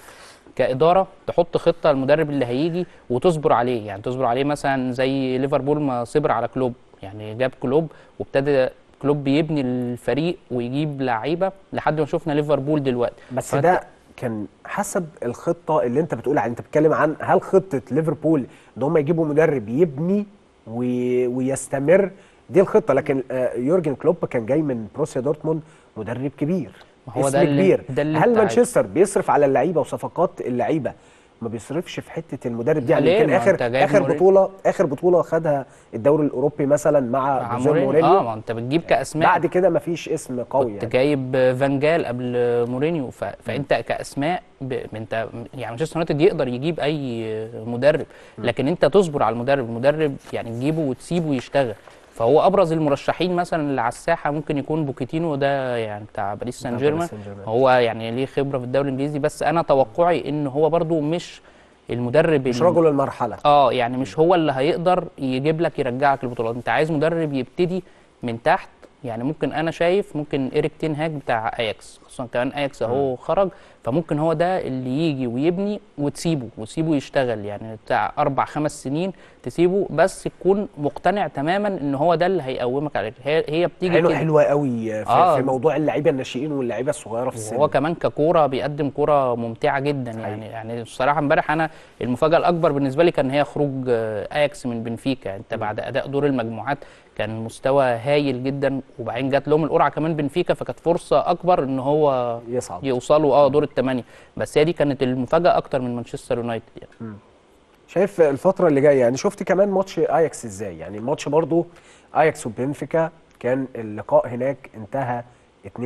كاداره تحط خطه للمدرب اللي هيجي وتصبر عليه يعني تصبر عليه مثلا زي ليفربول ما صبر على كلوب يعني جاب كلوب وابتدى كلوب يبني الفريق ويجيب لعيبه لحد ما شفنا ليفربول دلوقتي بس فأنت- ده كان حسب الخطه اللي انت بتقول عليها انت بتتكلم عن هل خطه ليفربول ان هم يجيبوا مدرب يبني وي... ويستمر دي الخطه لكن آه، يورجن كلوب كان جاي من بروسيا دورتموند مدرب كبير ما هو اسم ده اللي- كبير ده اللي هل أنت مانشستر بيصرف على اللعيبه وصفقات اللعيبه ما بيصرفش في حته المدرب دي لا يعني ليه؟ يمكن ما اخر أنت جايب اخر مورينيو. بطوله اخر بطوله خدها الدوري الاوروبي مثلا مع مع جوزيه مورينيو مورينيو اه ما انت بتجيب كاسماء بعد كده ما فيش اسم قوي كنت يعني جايب فانجال قبل مورينيو ف... فانت كاسماء ب... انت يعني مانشستر يونايتد يقدر يجيب اي مدرب لكن انت تصبر على المدرب المدرب يعني تجيبه وتسيبه يشتغل فهو ابرز المرشحين مثلا اللي على الساحه ممكن يكون بوكيتينو ده يعني بتاع باريس سان بتاع جيرمان باريس سان جيرمان. هو يعني ليه خبره في الدوري الانجليزي بس انا توقعي ان هو برضو مش المدرب مش ال- رجل المرحله اه يعني مش هو اللي هيقدر يجيب لك يرجعك البطولات انت عايز مدرب يبتدي من تحت يعني ممكن انا شايف ممكن ايريك تين هاج بتاع اياكس خصوصا كمان اياكس اهو خرج فممكن هو ده اللي يجي ويبني وتسيبه وتسيبه يشتغل يعني بتاع اربع خمس سنين تسيبه بس تكون مقتنع تماما ان هو ده اللي هيقومك على رجلك. هي هي بتيجي حلو كده. حلوه قوي في, آه. في موضوع اللعيبه الناشئين واللعيبه الصغيره في السن وهو كمان ككوره بيقدم كوره ممتعه جدا يعني يعني الصراحه امبارح انا المفاجاه الاكبر بالنسبه لي كان هي خروج آه، اياكس من بنفيكا انت بعد اداء دور المجموعات كان مستوى هايل جدا وبعدين جات لهم القرعه كمان بنفيكا فكانت فرصه اكبر ان هو يصعد يوصلوا اه دور الثمانيه بس هي دي كانت المفاجاه اكتر من مانشستر يونايتد يعني شايف الفترة اللي جاية يعني شفت كمان ماتش اياكس ازاي يعني ماتش برضو اياكس وبنفيكا كان اللقاء هناك انتهى 2-2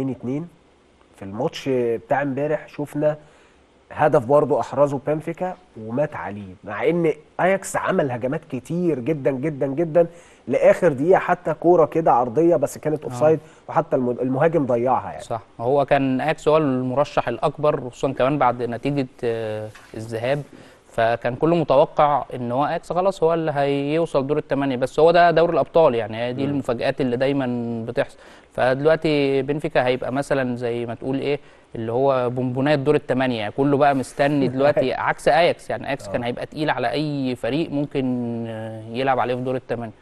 في الماتش بتاع امبارح شفنا هدف برضو احرزه بنفيكا ومات عليه مع ان اياكس عمل هجمات كتير جدا جدا جدا لاخر دقيقة حتى كورة كده عرضية بس كانت اوفسايد وحتى الم- المهاجم ضيعها يعني صح هو كان اياكس هو المرشح الاكبر خصوصا كمان بعد نتيجه آه، الذهاب فكان كله متوقع ان هو اياكس خلاص هو اللي هيوصل دور الثمانيه بس هو ده دوري الابطال يعني هي دي المفاجات اللي دايما بتحصل فدلوقتي بنفيكا هيبقى مثلا زي ما تقول ايه اللي هو بونبونات دور الثمانيه يعني كله بقى مستني دلوقتي عكس اياكس يعني اياكس كان هيبقى تقيل على اي فريق ممكن آه، يلعب عليه في دور الثمانيه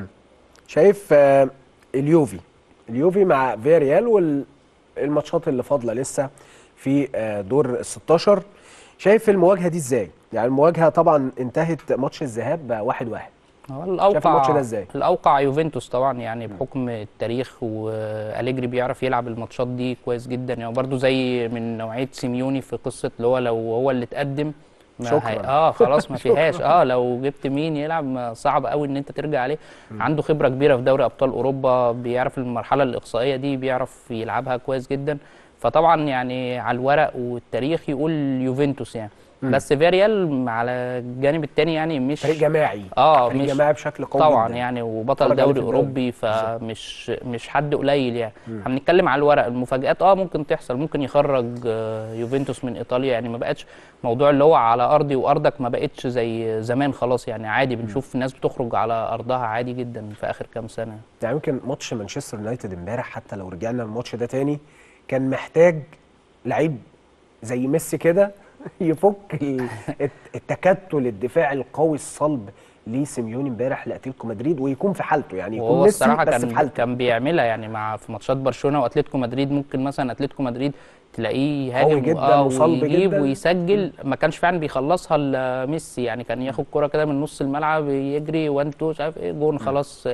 شايف آه، اليوفي اليوفي مع فياريال والماتشات اللي فاضله لسه في آه، دور ال 16 شايف المواجهه دي ازاي؟ يعني المواجهه طبعا انتهت ماتش الذهاب واحد واحد هو الاوقع شايف الماتش ده إزاي؟ الاوقع يوفنتوس طبعا يعني بحكم التاريخ واليجري بيعرف يلعب الماتشات دي كويس جدا يعني برضو زي من نوعيه سيميوني في قصه اللي هو لو هو اللي اتقدم ما شكراً. هي- اه خلاص ما فيهاش اه لو جبت مين يلعب ما صعب قوي ان انت ترجع عليه عنده خبره كبيره في دوري ابطال اوروبا بيعرف المرحله الاقصائيه دي بيعرف يلعبها كويس جدا فطبعا يعني على الورق والتاريخ يقول يوفنتوس يعني بس فياريال على الجانب الثاني يعني مش فريق جماعي اه فريق مش جماعي بشكل قوي طبعا جدا. يعني اتفرج وبطل عليه دوري في الدوري. اوروبي فمش مش حد قليل يعني احنا بنتكلم على الورق المفاجآت اه ممكن تحصل ممكن يخرج آه، يوفنتوس من ايطاليا يعني ما بقتش موضوع اللي هو على ارضي وارضك ما بقتش زي زمان خلاص يعني عادي بنشوف ناس بتخرج على ارضها عادي جدا في اخر كام سنه يعني يمكن ماتش مانشستر يونايتد امبارح حتى لو رجعنا الماتش ده تاني كان محتاج لعيب زي ميسي كده يفك ال- الت- التكتل الدفاعي القوي الصلب لسيميوني امبارح لاتلتيكو مدريد ويكون في حالته يعني يكون وهو ميسي الصراحه بس في كان حالته كان بيعملها يعني مع في ماتشات برشلونه واتلتيكو مدريد ممكن مثلا اتلتيكو مدريد تلاقيه قوي هاجم جدا وصلب ويجيب جدا. ويسجل ما كانش فعلا بيخلصها الا ميسي يعني كان ياخد كرة كده من نص الملعب يجري وان تو مش عارف ايه جون خلاص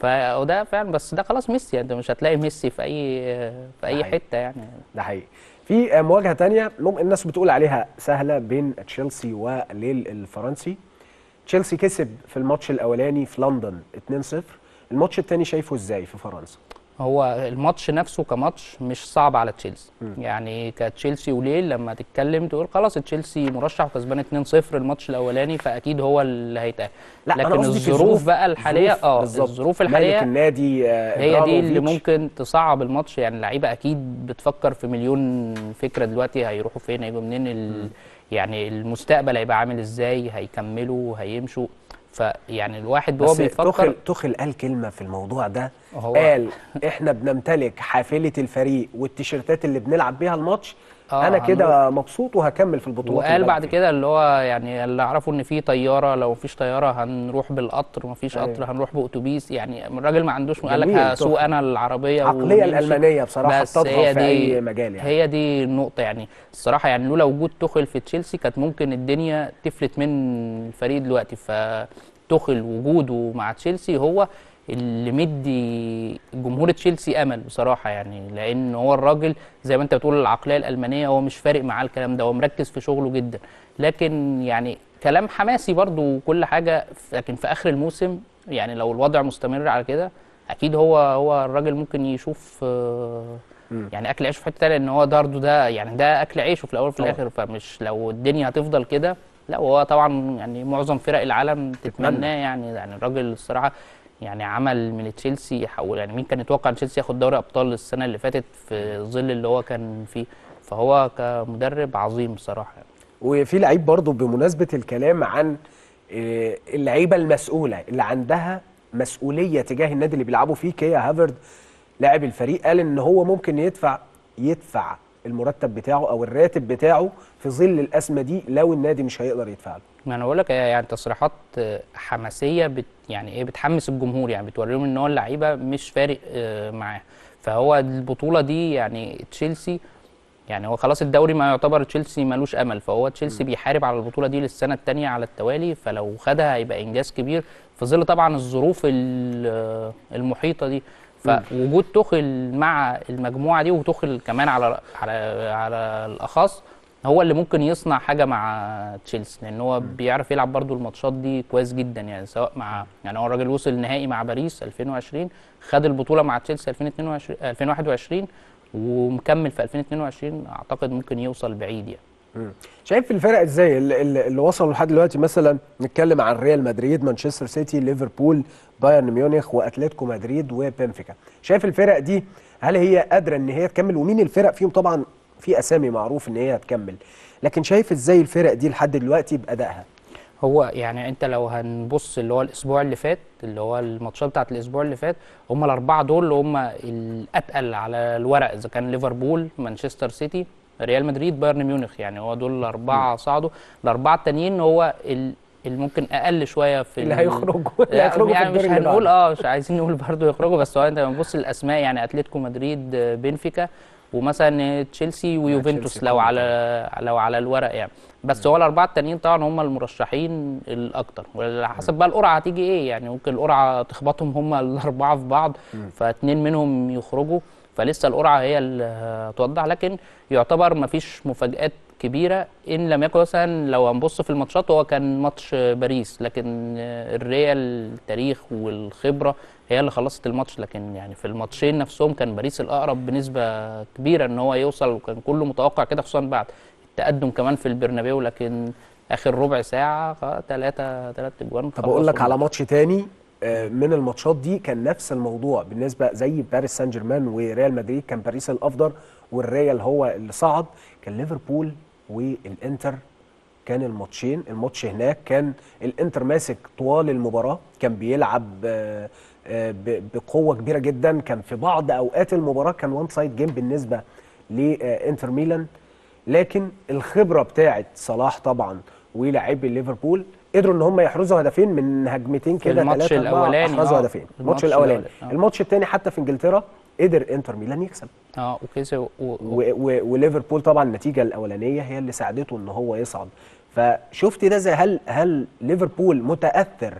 فده فعلا بس ده خلاص ميسي يعني انت مش هتلاقي ميسي في اي في اي حقيقي. حته يعني ده حقيقي في آه، مواجهه تانية مم- الناس بتقول عليها سهله بين تشيلسي وليل الفرنسي تشيلسي كسب في الماتش الاولاني في لندن 2-0 الماتش التاني شايفه ازاي في فرنسا هو الماتش نفسه كماتش مش صعب على تشيلسي يعني كتشيلسي وليل لما تتكلم تقول خلاص تشيلسي مرشح وكسبان 2-0 الماتش الاولاني فاكيد هو اللي هيتاهل لا أنا لكن قصدي في الظروف بقى الحاليه ظروف اه بالظبط. الظروف مالك الحاليه النادي آه، هي دي اللي إبراهيموفيتش. ممكن تصعب الماتش يعني اللعيبه اكيد بتفكر في مليون فكره دلوقتي هيروحوا فين هيجوا منين ال... يعني المستقبل هيبقى عامل ازاي هيكملوا هيمشوا فيعني الواحد وهو بس بيفكر تخل تخل قال كلمه في الموضوع ده هو- قال احنا بنمتلك حافله الفريق والتيشيرتات اللي بنلعب بيها الماتش آه، انا كده مبسوط وهكمل في البطولات وقال اللي بعد بلعب فيها. كده اللي هو يعني اللي اعرفه ان في طياره لو مفيش طياره هنروح بالقطر مفيش أيوة. قطر هنروح باتوبيس يعني الراجل ما عندوش قال لك جميل، هسوق تحفة. انا العربيه العقليه ونمشي. الالمانيه بصراحه بس تطغى هي في دي اي مجال يعني هي دي النقطة يعني الصراحة يعني لولا وجود تخل في تشيلسي كانت ممكن الدنيا تفلت من الفريق دلوقتي فتخل وجوده مع تشيلسي هو اللي مدي جمهور تشيلسي امل بصراحه يعني لان هو الراجل زي ما انت بتقول العقليه الالمانيه هو مش فارق معاه الكلام ده هو مركز في شغله جدا لكن يعني كلام حماسي برضو وكل حاجه لكن في اخر الموسم يعني لو الوضع مستمر على كده اكيد هو هو الراجل ممكن يشوف آه، يعني اكل عيشه في حته تانيه ان هو برضه ده يعني ده اكل عيشه في الاول وفي طبعا. الاخر فمش لو الدنيا هتفضل كده لا هو طبعا يعني معظم فرق العالم تتمناه يعني يعني الراجل الصراحه يعني عمل من تشيلسي حول يعني مين كان يتوقع ان تشيلسي ياخد دوري ابطال السنه اللي فاتت في ظل اللي هو كان فيه فهو كمدرب عظيم بصراحه يعني. وفي لعيب برضه بمناسبه الكلام عن آه، اللعيبه المسؤوله اللي عندها مسؤوليه تجاه النادي اللي بيلعبوا فيه كيا هافرد لاعب الفريق قال ان هو ممكن يدفع يدفع المرتب بتاعه او الراتب بتاعه في ظل الازمه دي لو النادي مش هيقدر يدفع له ما انا بقول لك هي يعني تصريحات آه، حماسيه بت يعني ايه بتحمس الجمهور يعني بتوريهم ان هو اللعيبه مش فارق آه، معاه فهو البطوله دي يعني تشيلسي يعني هو خلاص الدوري ما يعتبر تشيلسي ملوش امل فهو تشيلسي بيحارب على البطوله دي للسنه الثانيه على التوالي فلو خدها هيبقى انجاز كبير في ظل طبعا الظروف ال- المحيطه دي فوجود توخل مع المجموعه دي وتوخل كمان على على على الاخص هو اللي ممكن يصنع حاجه مع تشيلسي لان هو بيعرف يلعب برضو الماتشات دي كويس جدا يعني سواء مع يعني هو الراجل وصل نهائي مع باريس 2020 خد البطوله مع تشيلسي 2022 2021 ومكمل في 2022 اعتقد ممكن يوصل بعيد يعني مم. شايف الفرق ازاي اللي, اللي اللي وصلوا لحد دلوقتي مثلا نتكلم عن ريال مدريد مانشستر سيتي ليفربول بايرن ميونخ واتلتيكو مدريد وبنفيكا شايف الفرق دي هل هي قادره ان هي تكمل ومين الفرق فيهم طبعا في اسامي معروف ان هي هتكمل لكن شايف ازاي الفرق دي لحد دلوقتي بادائها هو يعني انت لو هنبص اللي هو الاسبوع اللي فات اللي هو الماتشات بتاعت الاسبوع اللي فات هم الاربعه دول اللي هم الاتقل على الورق اذا كان ليفربول مانشستر سيتي ريال مدريد بايرن ميونخ يعني هو دول الاربعه صعدوا الاربعه التانيين هو ال- اللي ممكن اقل شويه في اللي ال- هيخرجوا اللي هيخرجوا في يعني مش الدور اللي هنقول بعده. اه مش عايزين نقول برضه يخرجوا بس هو انت لما تبص الاسماء يعني اتلتيكو مدريد آه، بنفيكا ومثلا تشيلسي ويوفنتوس تشيلسي لو طبعاً. على لو على الورق يعني بس هو الاربعه التانيين طبعا هم المرشحين الاكتر وعلى حسب بقى القرعه هتيجي ايه يعني ممكن القرعه تخبطهم هم الاربعه في بعض فاتنين منهم يخرجوا فلسه القرعه هي اللي هتوضح لكن يعتبر ما فيش مفاجات كبيره ان لم يكن مثلا لو هنبص في الماتشات هو كان ماتش باريس لكن الريال التاريخ والخبره هي اللي خلصت الماتش لكن يعني في الماتشين نفسهم كان باريس الاقرب بنسبه كبيره ان هو يوصل وكان كله متوقع كده خصوصا بعد التقدم كمان في البرنابيو لكن اخر ربع ساعه ثلاثه ثلاث اجوان طب اقول لك خلصوا على ماتش تاني آه، من الماتشات دي كان نفس الموضوع بالنسبه زي باريس سان جيرمان وريال مدريد كان باريس الافضل والريال هو اللي صعد كان ليفربول والانتر كان الماتشين الماتش هناك كان الانتر ماسك طوال المباراه كان بيلعب آه، آه، ب- بقوه كبيره جدا كان في بعض اوقات المباراه كان وان سايد جيم بالنسبه لانتر ميلان لكن الخبره بتاعه صلاح طبعا ولاعبي ليفربول قدروا ان هم يحرزوا هدفين من هجمتين في كده الماتش ثلاثه الأولاني، احرزوا آه. هدفين الماتش الماتش الاولاني الأولاني، آه. الماتش الثاني حتى في انجلترا قدر انتر ميلان يكسب اه وكسب و... و... و- و- وليفربول طبعا النتيجه الاولانيه هي اللي ساعدته ان هو يصعد فشفت ده زي هل هل ليفربول متاثر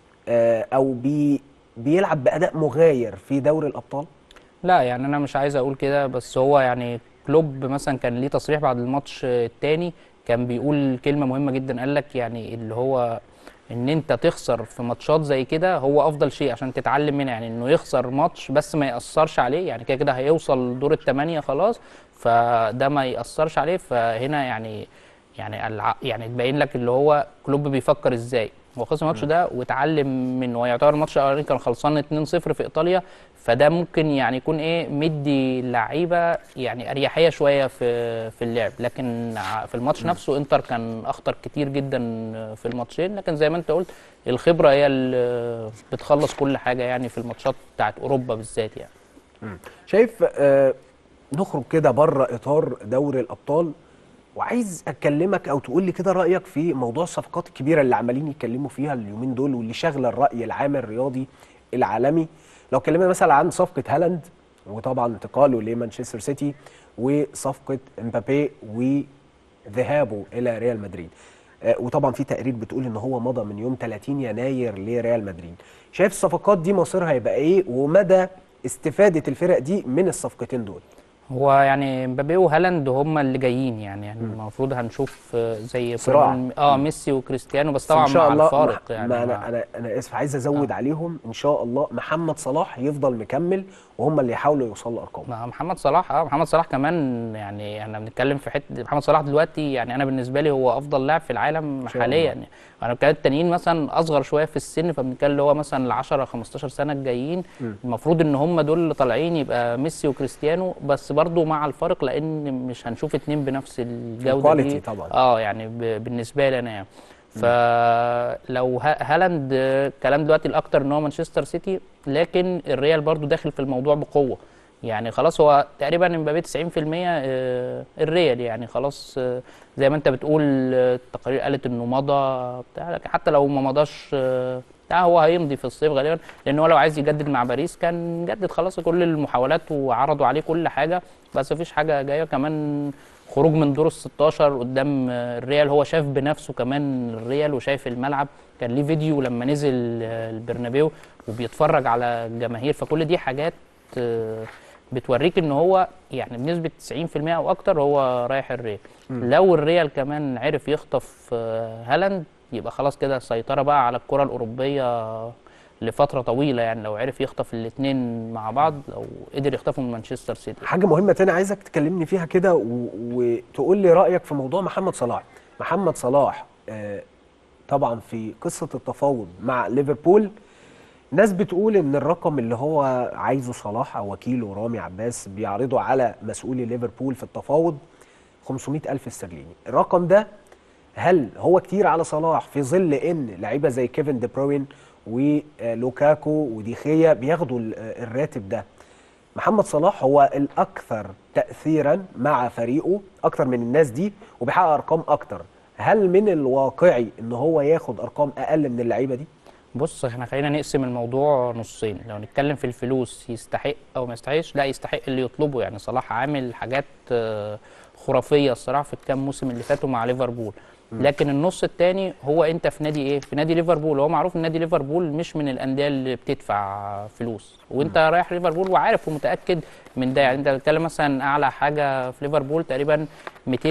آه، او بي بيلعب باداء مغاير في دوري الابطال لا يعني انا مش عايز اقول كده بس هو يعني كلوب مثلا كان ليه تصريح بعد الماتش التاني كان بيقول كلمه مهمه جدا قال لك يعني اللي هو ان انت تخسر في ماتشات زي كده هو افضل شيء عشان تتعلم منها يعني انه يخسر ماتش بس ما ياثرش عليه يعني كده كده هيوصل دور الثمانيه خلاص فده ما ياثرش عليه فهنا يعني يعني الع... يعني تبين لك اللي هو كلوب بيفكر ازاي هو خسر الماتش ده واتعلم منه ويعتبر الماتش الاولاني كان خلصان 2-0 في ايطاليا فده ممكن يعني يكون ايه مدي اللعيبه يعني اريحيه شويه في في اللعب لكن ع- في الماتش نفسه انتر كان اخطر كتير جدا في الماتشين لكن زي ما انت قلت الخبره هي اللي بتخلص كل حاجه يعني في الماتشات بتاعت اوروبا بالذات يعني شايف آه، نخرج كده بره اطار دوري الابطال وعايز اكلمك او تقول لي كده رايك في موضوع الصفقات الكبيره اللي عمالين يتكلموا فيها اليومين دول واللي شاغله الراي العام الرياضي العالمي لو اتكلمنا مثلا عن صفقه هالاند وطبعا انتقاله لمانشستر سيتي وصفقه امبابي وذهابه الى ريال مدريد آه، وطبعا في تقرير بتقول ان هو مضى من يوم 30 يناير لريال مدريد شايف الصفقات دي مصيرها هيبقى ايه ومدى استفاده الفرق دي من الصفقتين دول هو يعني مبابي وهالاند هم اللي جايين يعني, يعني المفروض هنشوف آه، زي صراع. بروبل- اه ميسي وكريستيانو بس بس طبعا ان شاء مع الله الفارق مع يعني ما مع- انا انا انا اسف عايز ازود عليهم ان شاء الله محمد صلاح يفضل مكمل وهم اللي يحاولوا يوصلوا لارقام مع محمد صلاح اه محمد صلاح كمان يعني احنا بنتكلم في حته محمد صلاح دلوقتي يعني انا بالنسبه لي هو افضل لاعب في العالم شاء حاليا الله. يعني انا بتكلم التانيين مثلا اصغر شويه في السن فبنتكلم اللي هو مثلا ال 10 15 سنه الجايين المفروض ان هم دول اللي طالعين يبقى ميسي وكريستيانو بس برضو مع الفرق لان مش هنشوف اتنين بنفس الجوده الكواليتي دي طبعا. اه يعني ب- بالنسبه لي انا يعني فلو ها- هالاند آه، كلام دلوقتي الاكتر ان هو مانشستر سيتي لكن الريال برضو داخل في الموضوع بقوه يعني خلاص هو تقريبا امبابي 90% آه، الريال يعني خلاص آه، زي ما انت بتقول آه، التقارير قالت انه مضى بتاع لكن حتى لو ما مضاش آه، بتاع هو هيمضي في الصيف غالبا لان هو لو عايز يجدد مع باريس كان جدد خلاص كل المحاولات وعرضوا عليه كل حاجه بس مفيش حاجه جايه كمان خروج من دور ال 16 قدام آه، الريال هو شاف بنفسه كمان الريال وشايف الملعب كان ليه فيديو لما نزل آه، البرنابيو وبيتفرج على الجماهير فكل دي حاجات آه، بتوريك ان هو يعني بنسبه 90% او اكتر هو رايح الريال لو الريال كمان عرف يخطف آه، هالاند يبقى خلاص كده سيطره بقى على الكره الاوروبيه لفتره طويله يعني لو عرف يخطف الاثنين مع بعض لو قدر يخطفهم من مانشستر سيتي حاجه مهمه تاني عايزك تكلمني فيها كده و- وتقول لي رايك في موضوع محمد صلاح محمد صلاح آه، طبعا في قصه التفاوض مع ليفربول ناس بتقول ان الرقم اللي هو عايزه صلاح او وكيله رامي عباس بيعرضه على مسؤولي ليفربول في التفاوض 500 الف استرليني الرقم ده هل هو كتير على صلاح في ظل ان لعيبه زي كيفن دي بروين ولوكاكو وديخيا بياخدوا ال- الراتب ده محمد صلاح هو الاكثر تاثيرا مع فريقه اكتر من الناس دي وبيحقق ارقام اكتر هل من الواقعي ان هو ياخد ارقام اقل من اللعيبه دي بص احنا خلينا نقسم الموضوع نصين لو نتكلم في الفلوس يستحق او ما يستحقش لا يستحق اللي يطلبه يعني صلاح عامل حاجات آه، خرافيه الصراحه في الكام موسم اللي فاتوا مع ليفربول لكن النص الثاني هو انت في نادي ايه في نادي ليفربول هو معروف ان نادي ليفربول مش من الانديه اللي بتدفع فلوس وانت رايح ليفربول وعارف ومتاكد من ده يعني انت بتتكلم مثلا اعلى حاجه في ليفربول تقريبا 200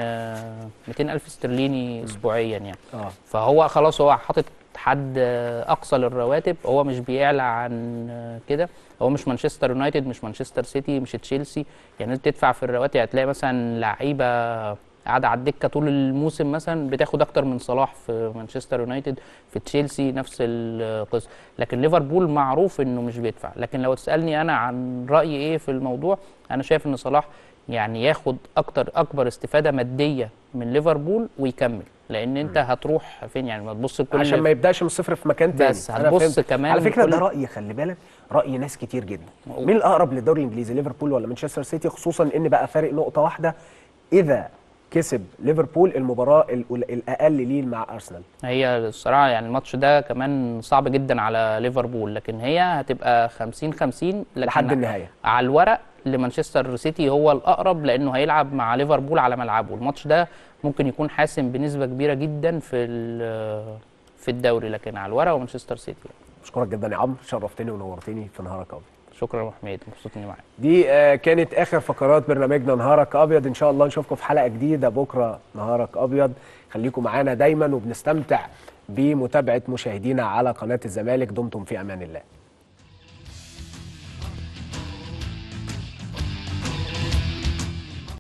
آه، 200 الف استرليني اسبوعيا يعني اه فهو خلاص هو حاطط حد آه، اقصى للرواتب هو مش بيعلى عن آه، كده هو مش مانشستر يونايتد مش مانشستر سيتي مش تشيلسي يعني انت تدفع في الرواتب هتلاقي مثلا لعيبه قاعده على الدكه طول الموسم مثلا بتاخد اكتر من صلاح في مانشستر يونايتد في تشيلسي نفس القصه لكن ليفربول معروف انه مش بيدفع لكن لو تسالني انا عن رايي ايه في الموضوع انا شايف ان صلاح يعني ياخد اكتر اكبر استفاده ماديه من ليفربول ويكمل لان انت هتروح فين يعني ما تبص لكل عشان ما يبداش من الصفر في مكان تاني بس أنا هتبص فهمت. كمان على فكره كل- ده رايي خلي بالك راي ناس كتير جدا مين الاقرب للدوري الانجليزي ليفربول ولا مانشستر سيتي خصوصا ان بقى فارق نقطه واحده اذا كسب ليفربول المباراه ال- الاقل ليه مع ارسنال هي الصراحه يعني الماتش ده كمان صعب جدا على ليفربول لكن هي هتبقى 50 50 لكن لحد النهايه على الورق لمانشستر سيتي هو الاقرب لانه هيلعب مع ليفربول على ملعبه الماتش ده ممكن يكون حاسم بنسبه كبيره جدا في ال- في الدوري لكن على الورق ومانشستر سيتي بشكرك جدا يا عمرو شرفتني ونورتني في نهارك ابيض شكرا يا حميد مبسوط اني معاك دي آه، كانت اخر فقرات برنامجنا نهارك ابيض ان شاء الله نشوفكم في حلقه جديده بكره نهارك ابيض خليكم معانا دايما وبنستمتع بمتابعه مشاهدينا على قناه الزمالك دمتم في امان الله